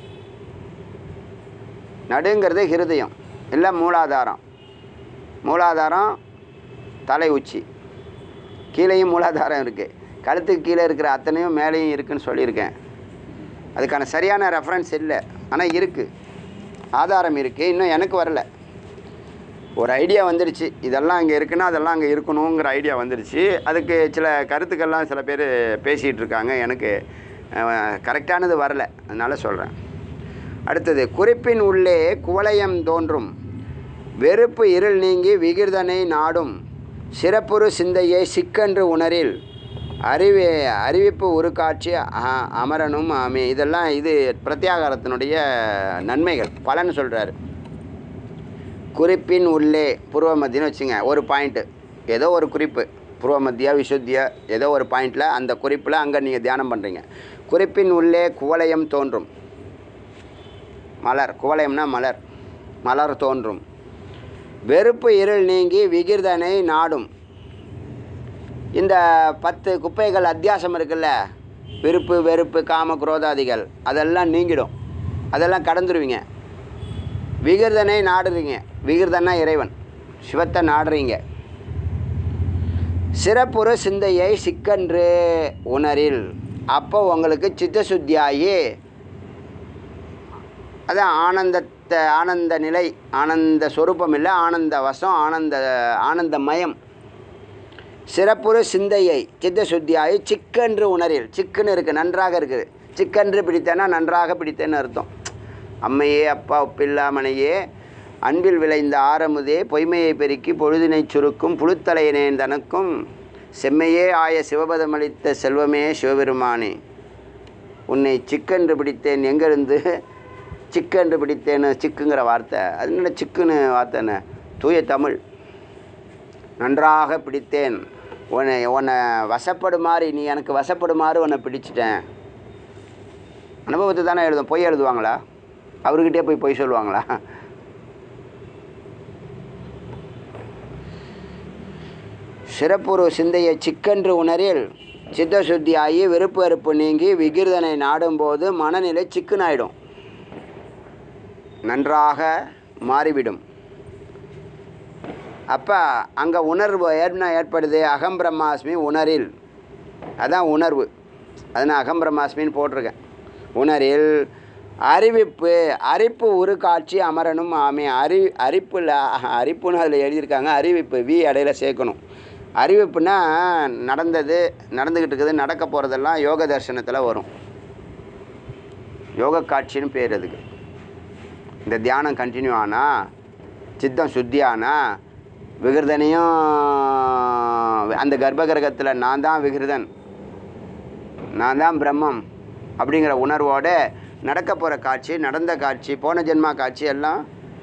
நடுங்கிறது ஹிருதயம் இல்லை மூலாதாரம் மூலாதாரம் தலை உச்சி கீழேயும் மூலாதாரம் இருக்குது கழுத்துக்கு கீழே இருக்கிற அத்தனையும் மேலேயும் இருக்குன்னு சொல்லியிருக்கேன் அதுக்கான சரியான ரெஃபரன்ஸ் இல்லை ஆனால் இருக்குது ஆதாரம் இருக்குது இன்னும் எனக்கு வரல ஒரு ஐடியா வந்துடுச்சு இதெல்லாம் அங்கே இருக்குன்னா அதெல்லாம் அங்கே இருக்கணுங்கிற ஐடியா வந்துடுச்சு அதுக்கு சில கருத்துக்கள்லாம் சில பேர் பேசிகிட்டு இருக்காங்க எனக்கு கரெக்டானது வரல அதனால் சொல்கிறேன் அடுத்தது குறிப்பின் உள்ளே குவலயம் தோன்றும் வெறுப்பு இருள் நீங்கி விகிர்தனை நாடும் சிறப்புறு சிந்தையை சிக்கென்று உணரில் அறிவி அறிவிப்பு உருக்காட்சி அ- அமரனும் ஆமே இதெல்லாம் இது பிரத்யாகாரத்தினுடைய நன்மைகள் பலன் சொல்கிறாரு குறிப்பின் உள்ளே பூர்வ மத்தியன்னு வச்சுங்க ஒரு பாயிண்ட்டு ஏதோ ஒரு குறிப்பு பூர்வ மத்தியா விசுத்தியா ஏதோ ஒரு பாயிண்டில் அந்த குறிப்பில் அங்கே நீங்கள் தியானம் பண்ணுறீங்க குறிப்பின் உள்ளே குவலயம் தோன்றும் மலர் குவலயம்னா மலர் மலர் தோன்றும் வெறுப்பு இருள் நீங்கி விகிர்தனை நாடும் இந்த பத்து குப்பைகள் அத்தியாசம் இருக்குல்ல விருப்பு வெறுப்பு காம குரோதாதிகள் அதெல்லாம் நீங்கிடும் அதெல்லாம் கடந்துருவீங்க விகிர்தனை நாடுறீங்க விகிர்தனா இறைவன் சிவத்தை நாடுறீங்க சிறப்புறு சிந்தையை சிக்கன்று உணரில் அப்போ உங்களுக்கு சித்தசுத்தியாகி அதான் ஆனந்தத்தை ஆனந்த நிலை ஆனந்த சொரூபம் இல்லை ஆனந்த வசம் ஆனந்த ஆனந்தமயம் சிறப்புறு சிந்தையை சித்தசுத்தியாகி சிக்கென்று உணரில் சிக்குன்னு இருக்குது நன்றாக இருக்குது சிக்கென்று பிடித்தேன்னா நன்றாக பிடித்தேன்னு அர்த்தம் அம்மையே அப்பா ஒப்பில்லாமனையே அன்பில் விளைந்த ஆரமுதே பொய்மையை பெருக்கி பொழுதினை சுருக்கும் புழுத்தலையனேன் தனக்கும் செம்மையே ஆய சிவபதமளித்த செல்வமே சிவபெருமானே உன்னை சிக்கென்று பிடித்தேன் எங்கேருந்து சிக்கென்று பிடித்தேன்னு சிக்குங்கிற வார்த்தை அது என்ன சிக்குன்னு வார்த்தைன்னு தூய தமிழ் நன்றாக பிடித்தேன் உன்னை உன்னை வசப்படுமாறு நீ எனக்கு வசப்படுமாறு உன்னை பிடிச்சிட்டேன் அனுபவத்தை தானே எழுதும் பொய் எழுதுவாங்களா அவர்கிட்டயே போய் பொய் சொல்லுவாங்களா சிறப்புறு சிந்தையை சிக்கென்று உணரில் சித்தசுத்தியாகி வெறுப்பு வெறுப்பு நீங்கி விகிர்தனை நாடும்போது மனநிலை சிக்கனாயிடும் நன்றாக மாறிவிடும் அப்போ அங்கே உணர்வு என்ன ஏற்படுது அகம் பிரம்மாஸ்மி உணரில் அதான் உணர்வு அது நான் அகம் பிரம்மாஸ்மின்னு போட்டிருக்கேன் உணரில் அறிவிப்பு அரிப்பு உரு காட்சி அமரனும் ஆமே அறி அரிப்பில் அரிப்புன்னு அதில் எழுதியிருக்காங்க அறிவிப்பு வி இடையில சேர்க்கணும் அறிவிப்புனா நடந்தது நடந்துக்கிட்டு இருக்குது நடக்க போகிறதெல்லாம் யோக தரிசனத்தில் வரும் யோக காட்சின்னு பேர் அதுக்கு இந்த தியானம் கண்டினியூ ஆனா சித்தம் சுத்தி ஆனா விகிருதனையும் அந்த கர்ப்பகிரகத்தில் நான் தான் விகிருதன் நான் தான் பிரம்மம் அப்படிங்கிற உணர்வோட நடக்க போகிற காட்சி நடந்த காட்சி போன ஜென்மா காட்சி எல்லாம்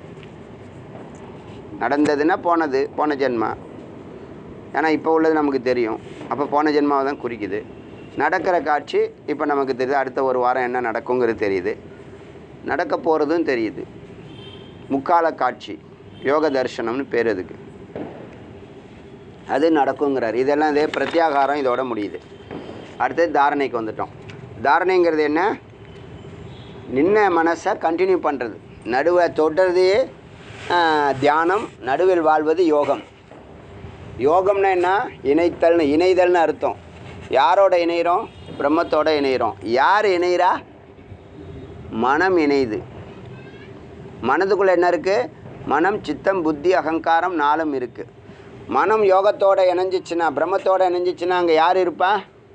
நடந்ததுன்னா போனது போன ஜென்மா ஏன்னா இப்போ உள்ளது நமக்கு தெரியும் அப்போ போன ஜென்மாவை தான் குறிக்குது நடக்கிற காட்சி இப்போ நமக்கு தெரியுது அடுத்த ஒரு வாரம் என்ன நடக்குங்கிறது தெரியுது நடக்க போகிறதும் தெரியுது முக்கால காட்சி யோக தரிசனம்னு பேர் அதுக்கு அது நடக்குங்கிறார் இதெல்லாம் இதே பிரத்யாகாரம் இதோட முடியுது அடுத்தது தாரணைக்கு வந்துட்டோம் தாரணைங்கிறது என்ன நின்ன மனசை கண்டினியூ பண்ணுறது நடுவை தொடுறது ஆஹ், தியானம் நடுவில் வாழ்வது யோகம் யோகம்னா என்ன இணைத்தல்னு இணைதல்னு அர்த்தம் யாரோட இணைகிறோம் பிரம்மத்தோட இணைகிறோம் யார் இணைகிறா மனம் இணையுது மனதுக்குள்ளே என்ன இருக்குது மனம் சித்தம் புத்தி அகங்காரம் நாளும் இருக்குது மனம் யோகத்தோட இணைஞ்சிச்சுன்னா பிரம்மத்தோட இணைஞ்சிச்சுன்னா அங்கே யார் இருப்பா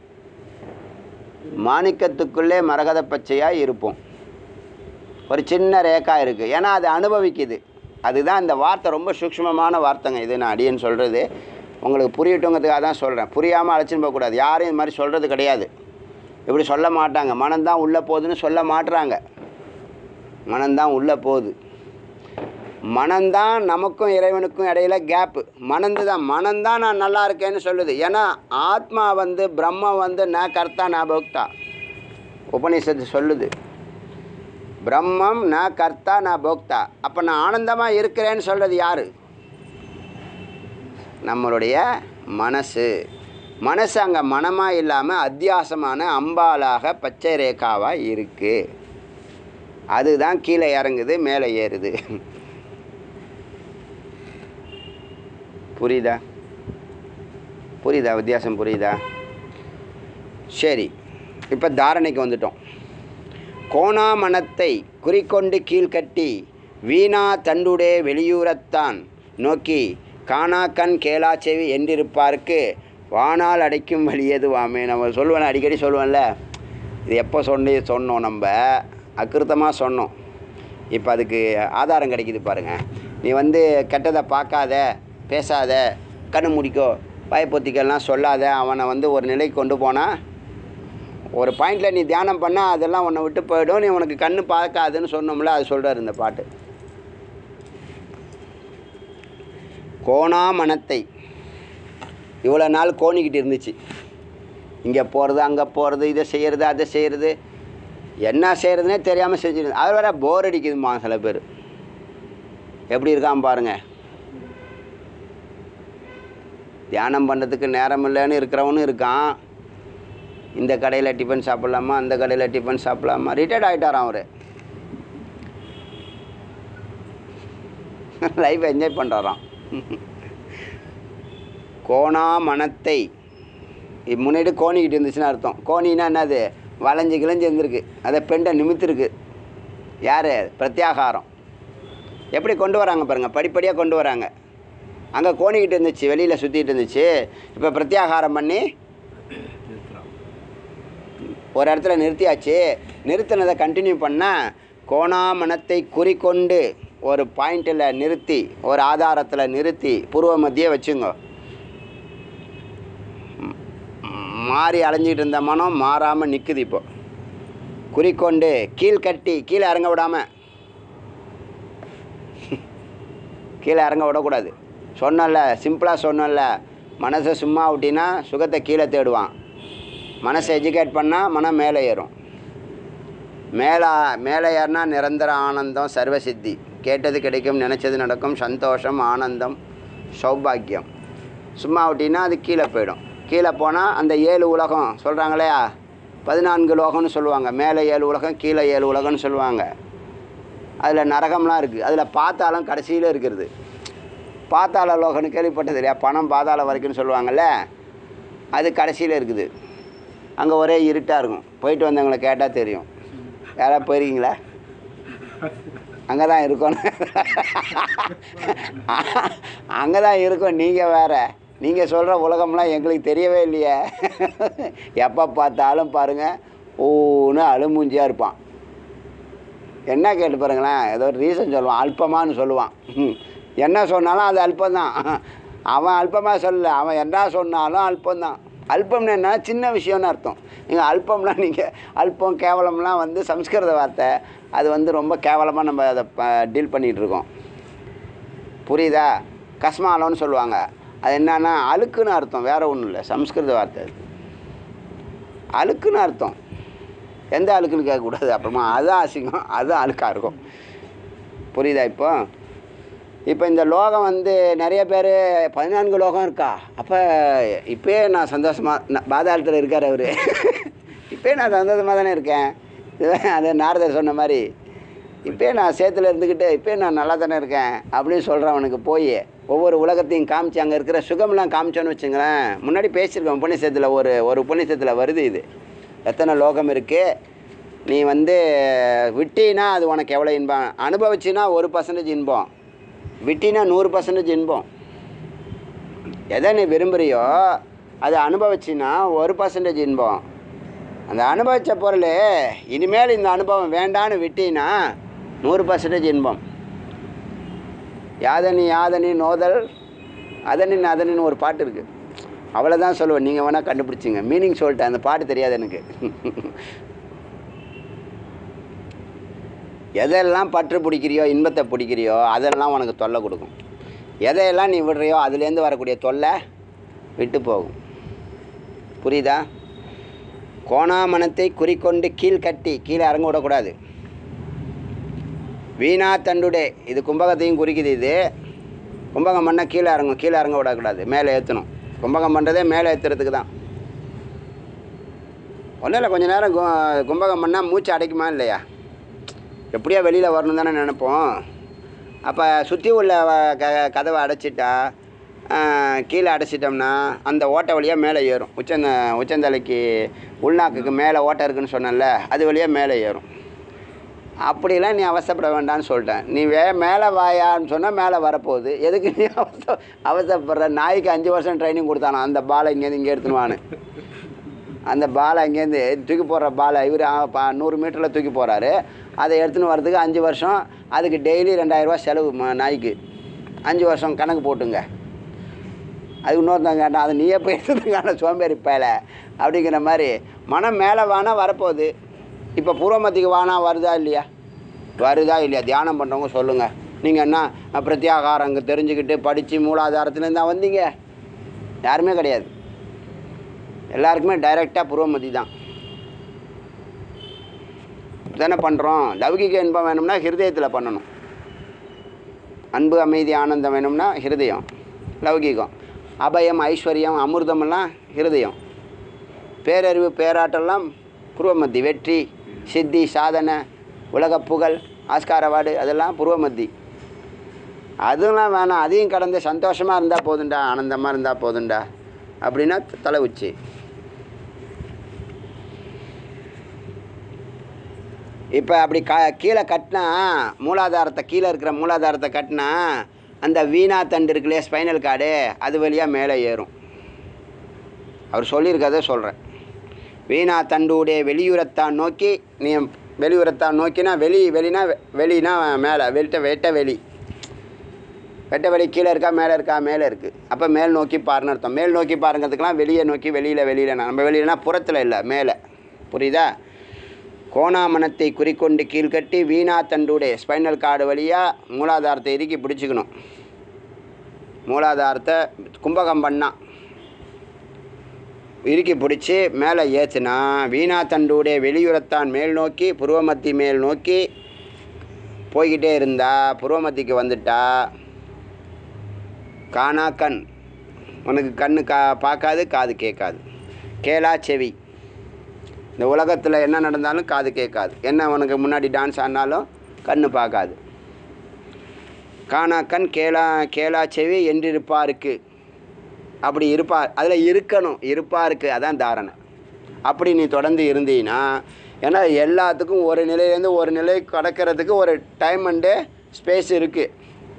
மாணிக்கத்துக்குள்ளே மரகத பச்சையாக இருப்போம் ஒரு சின்ன ரேக்கா இருக்குது ஏன்னா அது அனுபவிக்குது அதுதான் இந்த வார்த்தை ரொம்ப சூக்ஷ்மமான வார்த்தைங்க இது நான் அடியேன்னு சொல்கிறது உங்களுக்கு புரியட்டுங்கிறதுக்காக தான் சொல்கிறேன் புரியாமல் அழைச்சின்னு போகக்கூடாது யாரும் இது மாதிரி சொல்கிறது கிடையாது இப்படி சொல்ல மாட்டாங்க மனம்தான் உள்ளே போகுதுன்னு சொல்ல மாட்டுறாங்க மனம்தான் உள்ளே போகுது மனம்தான் நமக்கும் இறைவனுக்கும் இடையில கேப்பு மனந்து தான் மனம்தான் நான் நல்லா இருக்கேன்னு சொல்லுது ஏன்னா ஆத்மா வந்து பிரம்ம வந்து ந கர்த்தா ந போக்தா உபநிஷத்து சொல்லுது பிரம்மம் ந கர்த்தா ந போக்தா அப்போ நான் ஆனந்தமாக இருக்கிறேன்னு சொல்கிறது யார் நம்மளுடைய மனசு மனசு அங்கே மனமாக இல்லாமல் அத்தியாசமான அம்பாலாக பச்சை ரேகாவாக இருக்குது அதுதான் கீழே இறங்குது மேலே ஏறுது புரியுதா புரியுதா வித்தியாசம் புரியுதா சரி இப்போ தாரணைக்கு வந்துட்டோம் கோணாமணத்தை குறிக்கொண்டு கீழ்கட்டி வீணா தண்டுடே வெளியூரத்தான் நோக்கி காணா கண் கேளா செவி என்றிருப்பாருக்கு வானால் அடைக்கும் வழியது வாமே நம்ம சொல்லுவேன் அடிக்கடி சொல்லுவேன்ல இது எப்போ சொன்னி சொன்னோம் நம்ம அக்கிருத்தமாக சொன்னோம் இப்போ அதுக்கு ஆதாரம் கிடைக்குது பாருங்கள் நீ வந்து கெட்டதை பார்க்காத பேசாத கண்ணு முடிக்கோ பயப்பொத்திக்கெல்லாம் சொல்லாத அவனை வந்து ஒரு நிலைக்கு கொண்டு போனால் ஒரு பாயிண்டில் நீ தியானம் பண்ணால் அதெல்லாம் உன்னை விட்டு போயிடும் நீ உனக்கு கண்ணு பார்க்காதுன்னு சொன்னோம்ல அது சொல்கிறார் இந்த பாட்டு கோணா மனத்தை இவ்வளோ நாள் கோணிக்கிட்டு இருந்துச்சு இங்கே போகிறது அங்கே போகிறது இதை செய்கிறது அதை செய்கிறது என்ன செய்கிறதுனே தெரியாமல் செஞ்சுருது அது வேற போர் அடிக்குதுமா சில பேர் எப்படி இருக்கான் பாருங்க தியானம் பண்ணுறதுக்கு நேரம் இல்லைன்னு இருக்கிறவனும் இருக்கான் இந்த கடையில் டிஃபன் சாப்பிட்லாமா அந்த கடையில் டிஃபன் சாப்பிட்லாமா ரிட்டையர்ட் ஆகிட்டாராம் அவர் லைஃப் என்ஜாய் பண்ணுறாராம் கோணா மனத்தை இது முன்னாடி கோணிக்கிட்டு இருந்துச்சுன்னு அர்த்தம் கோணின்னா என்னது வளைஞ்சு கிளைஞ்சு இருந்திருக்கு அதை பெண்டை நிமித்திருக்கு யார் பிரத்யாகாரம் எப்படி கொண்டு வராங்க பாருங்கள் படிப்படியாக கொண்டு வராங்க அங்கே கோணிக்கிட்டு இருந்துச்சு வெளியில் சுற்றிட்டு இருந்துச்சு இப்போ பிரத்யாகாரம் பண்ணி ஒரு இடத்துல நிறுத்தியாச்சு நிறுத்தினதை கண்டினியூ பண்ணால் கோணாமணத்தை குறிக்கொண்டு ஒரு பாயிண்டில் நிறுத்தி ஒரு ஆதாரத்தில் நிறுத்தி பூர்வ மத்தியே வச்சுங்க ம், மாறி அலைஞ்சிக்கிட்டு இருந்த மனம் மாறாமல் நிற்குது இப்போ குறிக்கொண்டு கீழ் கட்டி கீழே இறங்க விடாமல் கீழே இறங்க விடக்கூடாது சொன்னல சிம்பிளாக சொன்னல மனசை சும்மா விட்டினா சுகத்தை கீழே தேடுவான் மனசை எஜுகேட் பண்ணால் மனம் மேலே ஏறும் மேலே மேலே ஏறினா நிரந்தர ஆனந்தம் சர்வசித்தி கேட்டது கிடைக்கும் நினச்சது நடக்கும் சந்தோஷம் ஆனந்தம் சௌபாக்கியம் சும்மா விட்டிங்கன்னா அது கீழே போயிடும் கீழே போனால் அந்த ஏழு உலகம் சொல்கிறாங்களே பதினான்கு லோகம்னு சொல்லுவாங்க மேலே ஏழு உலகம் கீழே ஏழு உலகம்னு சொல்லுவாங்க அதில் நரகம்லாம் இருக்குது அதில் பாத்தாளம் கடைசியில் இருக்கிறது பாத்தாள லோகம்னு கேள்விப்பட்டது இல்லையா பணம் பாதாளம் வரைக்கும்னு சொல்லுவாங்கள்ல அது கடைசியில் இருக்குது அங்கே ஒரே இருட்டாக இருக்கும் போயிட்டு வந்தவங்களை கேட்டால் தெரியும் யாராவது போயிருக்கீங்களா அங்கே தான் இருக்கோம் அங்கே தான் இருக்கோம் நீங்கள் வேற நீங்கள் சொல்கிற உலகம்லாம் எங்களுக்கு தெரியவே இல்லையே எப்போ பார்த்தாலும் பாருங்கள் ஒன்று அழுமூஞ்சியாக இருப்பான் என்ன கேட்டு பாருங்களேன் ஏதோ ஒரு ரீசன் சொல்லுவான் அல்பமான்னு சொல்லுவான் ம். என்ன சொன்னாலும் அது அல்பம்தான் அவன் அல்பமாக சொல்லல அவன் என்ன சொன்னாலும் அல்பம்தான் அல்பம்னு என்ன சின்ன விஷயம்னு அர்த்தம் நீங்கள் அல்பம்லாம் நீங்கள் அல்பம் கேவலம்லாம் வந்து சம்ஸ்கிருத வார்த்தை அது வந்து ரொம்ப கேவலமாக நம்ம அதை டீல் பண்ணிகிட்டு இருக்கோம் புரியுதா கஸ்மாலம்னு சொல்லுவாங்க அது என்னன்னா அழுக்குன்னு அர்த்தம் வேற ஒன்றும் இல்லை சம்ஸ்கிருத வார்த்தை அது அழுக்குன்னு அர்த்தம் எந்த அழுக்குன்னு கேட்கக்கூடாது அப்புறமா அதுதான் அசிங்கம் அதுதான் அழுக்காக இருக்கும் புரியுதா இப்போ இப்போ இந்த லோகம் வந்து நிறைய பேர் பதினான்கு லோகம் இருக்கா அப்போ இப்போயே நான் சந்தோஷமாக பாதாளத்தில் இருக்கார் அவர் இப்போயே நான் சந்தோஷமாக தானே இருக்கேன் இதுதான் அது நாரதர் சொன்ன மாதிரி இப்போயே நான் சேத்துல இருந்துக்கிட்டு இப்போயே நான் நல்லா தானே இருக்கேன் அப்படின்னு சொல்கிறவனுக்கு போய் ஒவ்வொரு உலகத்தையும் காமிச்சு அங்கே இருக்கிற சுகம்லாம் காமிச்சோன்னு வச்சுங்களேன் முன்னாடி பேசியிருக்கேன் உபநிஷத்தில் ஒரு ஒரு உபநிஷத்தில் வருது இது எத்தனை லோகம் இருக்குது நீ வந்து விட்டினா அது உனக்கு எவ்வளோ இன்பம் அனுபவிச்சினா ஒரு பர்சன்டேஜ் இன்பம் விட்டினா நூறு பர்சன்டேஜ் இன்பம் எதை நீ விரும்புகிறியோ அதை அனுபவிச்சின்னா ஒரு பர்சன்டேஜ் இன்பம் அந்த அனுபவித்த பொருள் இனிமேல் இந்த அனுபவம் வேண்டான்னு விட்டினா நூறு பர்சன்டேஜ் இன்பம் யாதனி யாதனி நோதல் அதனின் அதனின்னு ஒரு பாட்டு இருக்குது அவ்வளோதான் சொல்லுவேன் நீங்கள் வேணால் கண்டுபிடிச்சிங்க மீனிங் சொல்லிட்டேன் அந்த பாட்டு தெரியாது எனக்கு எதெல்லாம் பற்று பிடிக்கிறியோ இன்பத்தை பிடிக்கிறியோ அதெல்லாம் உனக்கு தொல்லை கொடுக்கும் எதையெல்லாம் நீ விடுறியோ அதுலேருந்து வரக்கூடிய தொல்லை விட்டு போகும் புரியுதா கோணாமணத்தை குறிக்கொண்டு கீழ் கட்டி கீழே இறங்க விடக்கூடாது வீணா தண்டுடே இது கும்பகத்தையும் குறிக்குது இது கும்பகம் பண்ணால் கீழே இறங்கும் கீழே இறங்க விடக்கூடாது மேலே ஏற்றணும் கும்பகம் பண்ணுறதே மேலே ஏற்றுறதுக்கு தான் ஒன்றும் இல்லை கொஞ்ச நேரம் கு- கும்பகம் பண்ணால் மூச்சு அடைக்குமா இல்லையா எப்படியோ வெளியில் வரணும் தானே நினைப்போம் அப்போ சுற்றி உள்ள வ- க கதவை அடைச்சிட்டா ஆஹ், கீழே அடைச்சிட்டோம்னா அந்த ஓட்டை வழியாக மேலே ஏறும் உச்சந்த உச்சந்தலைக்கு உள்நாக்குக்கு மேலே ஓட்டை இருக்குன்னு சொன்னேன்ல அது வழியாக மேலே ஏறும் அப்படிலாம் நீ அவசரப்பட வேண்டாம்னு சொல்லிட்டேன் நீ வே மேலே வாயான்னு சொன்னால் மேலே வரப்போகுது எதுக்கு நீ அவசர அவசரப்படுற நாய்க்கு அஞ்சு வருஷம் ட்ரைனிங் கொடுத்தானோ அந்த பாலை இங்கேருந்து இங்கே எடுத்துனுவான்னு அந்த பாலை அங்கேருந்து தூக்கி போடுற பாலை இவர் நூறு மீட்டரில் தூக்கி போகிறாரு அதை எடுத்துன்னு வர்றதுக்கு அஞ்சு வருஷம் அதுக்கு டெய்லி ரெண்டாயிரரூவா செலவு ம- நாய்க்கு அஞ்சு வருஷம் கணக்கு போட்டுங்க அது இன்னொருத்தங்க கேட்டான் அது நீயே போய் எடுத்ததுக்கான சோம்பேறி பயல அப்படிங்கிற மாதிரி மனம் மேலே வானா வரப்போகுது இப்போ பூர்வமத்திக்கு வானா வருதா இல்லையா வருதா இல்லையா தியானம் பண்ணுறவங்க சொல்லுங்கள் நீங்கள் என்ன அஹ், பிரத்யாகாரம் அங்கே தெரிஞ்சுக்கிட்டு படித்து மூலாதாரத்துலேருந்து தான் வந்தீங்க யாருமே கிடையாது எல்லாருக்குமே டைரெக்டாக பூர்வமதி தான் தானே பண்ணுறோம் லௌகிக இன்பம் வேணும்னா ஹிருதயத்தில் பண்ணணும் அன்பு அமைதி ஆனந்தம் வேணும்னா ஹிருதயம் லௌகிகம் அபயம் ஐஸ்வர்யம் அமிர்தமெல்லாம் ஹிருதயம் பேரறிவு பேராட்டெல்லாம் புருவமத்தி வெற்றி சித்தி சாதனை உலக புகழ் ஆஸ்கார அவார்டு அதெல்லாம் புருவமத்தி அதெல்லாம் வேணாம் அதையும் கடந்து சந்தோஷமாக இருந்தால் போதுண்டா ஆனந்தமாக இருந்தால் போதுண்டா அப்படின்னா தலை உச்சி இப்போ அப்படி க கீழே கட்டினா மூலாதாரத்தை கீழே இருக்கிற மூலாதாரத்தை கட்டினா அந்த வீணா தண்டு இருக்குல்லையே ஸ்பைனல் கார்டு அது வழியாக மேலே ஏறும் அவர் சொல்லியிருக்கதை சொல்கிறேன் வீணா தண்டுடைய வெளியுறத்தான் நோக்கி நீ வெளியுறத்தான் நோக்கினா வெளி வெளினா வெ- வெளினா மேலே வெட்ட வெட்ட வெளி வெட்ட வெளி கீழே இருக்கா மேலே இருக்கா மேலே இருக்குது அப்போ மேல் நோக்கி பாருன்னு அர்த்தம் மேல் நோக்கி பாருங்கிறதுக்கெலாம் வெளியே நோக்கி வெளியில் வெளியில் நம்ம வெளியிலனா புறத்தில் இல்லை மேலே புரியுதா கோணாமணத்தை குறிக்கொண்டு கீழ்கட்டி வீணா தண்டுடைய ஸ்பைனல் கார்டு வழியாக மூலாதாரத்தை இறுக்கி பிடிச்சிக்கணும் மூலாதாரத்தை கும்பகம் பண்ணா இறுக்கி பிடிச்சி மேலே ஏற்றுனா வீணா தண்டுடைய வெளியுறத்தான் மேல் நோக்கி புருவமத்தி மேல் நோக்கி போய்கிட்டே இருந்தா புருவமத்திக்கு வந்துட்டா காணா கண் உனக்கு கண்ணு கா பார்க்காது காது கேட்காது கேளா செவி இந்த உலகத்தில் என்ன நடந்தாலும் காது கேட்காது என்ன உனக்கு முன்னாடி டான்ஸ் ஆடினாலும் கண்ணு பார்க்காது காணா கண் கேளா கேளா செவி என்றிருப்பாருக்கு அப்படி இருப்பார் அதில் இருக்கணும் இருப்பாருக்கு அதான் தாரணை அப்படி நீ தொடர்ந்து இருந்தீன்னா ஏன்னா எல்லாத்துக்கும் ஒரு நிலையிலேருந்து ஒரு நிலை கடக்கிறதுக்கு ஒரு டைம் அண்டு ஸ்பேஸ் இருக்குது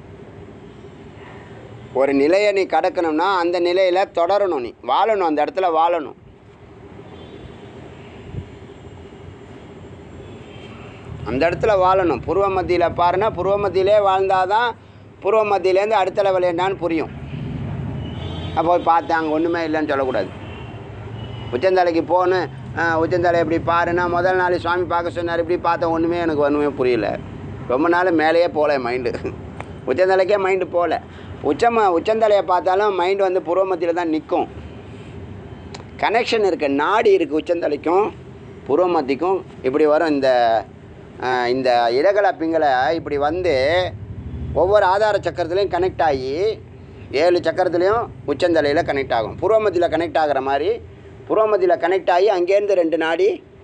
ஒரு நிலையை நீ கடக்கணும்னா அந்த நிலையில் தொடரணும் நீ வாழணும் அந்த இடத்துல வாழணும் அந்த இடத்துல வாழணும் புருவ மத்தியில் பாருன்னா புருவ மத்தியிலே வாழ்ந்தாதான் புருவ மத்தியிலேருந்து அடுத்த லெவல் என்னன்னு புரியும் அப்போ போய் பார்த்தேன் அங்கே ஒன்றுமே இல்லைன்னு சொல்லக்கூடாது உச்சந்தலைக்கு போகணும் உச்சந்தலை இப்படி பாருன்னா முதல் நாள் சுவாமி பார்க்க சொன்னார் இப்படி பார்த்தேன் ஒன்றுமே எனக்கு ஒன்றுமே புரியல ரொம்ப நாள் மேலேயே போகல மைண்டு உச்சந்தலைக்கே மைண்டு போகல உச்சம உச்சந்தலையை பார்த்தாலும் மைண்டு வந்து புருவமத்தியில் தான் நிற்கும் கனெக்ஷன் இருக்குது நாடி இருக்குது உச்சந்தலைக்கும் புருவமத்திக்கும் இப்படி வரும் இந்த ஆஹ், இந்த இடகல பிங்கலை இப்படி வந்து ஒவ்வொரு ஆதார சக்கரத்துலேயும் கனெக்ட் ஆகி ஏழு சக்கரத்துலேயும் உச்சந்தலையில் கனெக்ட் ஆகும் புருவமத்தியில் கனெக்ட் ஆகிற மாதிரி புருவமத்தியில் கனெக்ட் ஆகி அங்கேருந்து ரெண்டு நாடி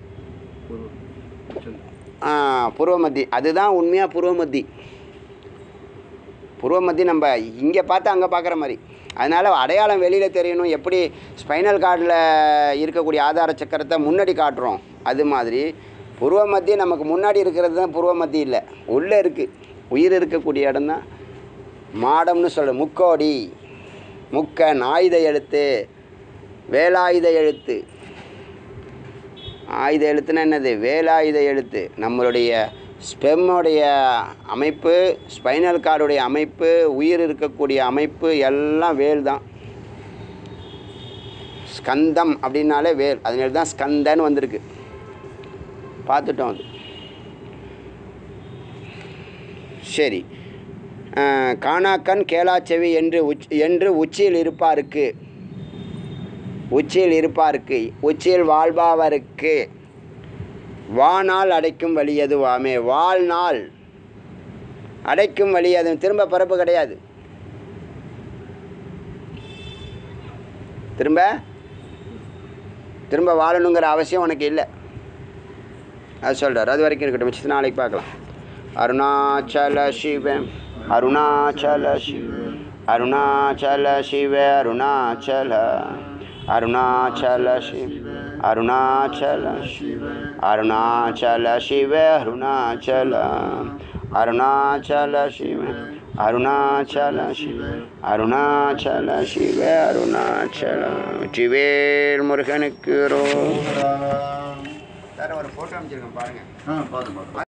ஆ, புருவமத்தி அதுதான் உண்மையாக புருவமத்தி புருவமத்தி நம்ம இங்கே பார்த்து அங்கே பார்க்குற மாதிரி அதனால் அடையாளம் வெளியில் தெரியணும் எப்படி ஸ்பைனல் கார்டில் இருக்கக்கூடிய ஆதார சக்கரத்தை முன்னாடி காட்டுறோம் அது மாதிரி புருவமத்தி நமக்கு முன்னாடி இருக்கிறது தான் புருவமத்தி இல்லை உள்ளே இருக்குது உயிர் இருக்கக்கூடிய இடம் தான் மாடம்னு சொல்ல முக்கோடி முக்கன் ஆயுத எழுத்து வேலாயுத எழுத்து ஆயுத எழுத்துனா என்னது வேலாயுத எழுத்து நம்மளுடைய ஸ்பெம்முடைய அமைப்பு ஸ்பைனல் கார்டுடைய அமைப்பு உயிர் இருக்கக்கூடிய அமைப்பு எல்லாம் வேல் தான் ஸ்கந்தம் அப்படின்னாலே வேல் அதனால தான் ஸ்கந்தன்னு வந்திருக்கு பார்த்துட்டோம் அது சரி அஹ், காணாக்கண் கேளாச்செவி என்று உச் என்று உச்சியில் இருப்பாருக்கு உச்சியில் இருப்பாருக்கு உச்சியில் வாழ்பவருக்கு வானால் அடைக்கும் வழி எதுவாமே வாழ்நாள் அடைக்கும் வழி அது திரும்ப பிறப்பு கிடையாது திரும்ப திரும்ப வாழணுங்கிற அவசியம் உனக்கு இல்லை அது சொல்கிறார் அது வரைக்கும் இருக்கட்டும் மிச்சத்தை நாளைக்கு பார்க்கலாம் அருணாச்சல சிவம் அருணாச்சல சிவ அருணாச்சல சிவ அருணாச்சல அருணாச்சல சிவ அருணாச்சல சிவ அருணாச்சல சிவ அருணாச்சல அருணாச்சல சிவ அருணாச்சல சிவ அருணாச்சல சிவ அருணாச்சல வெற்றிவேல் முருகனுக்கு ரோ சார் ஒரு ஃபோட்டோ அமைச்சிருக்கேன் பாருங்கள் ஆ பார்த்து பார்த்து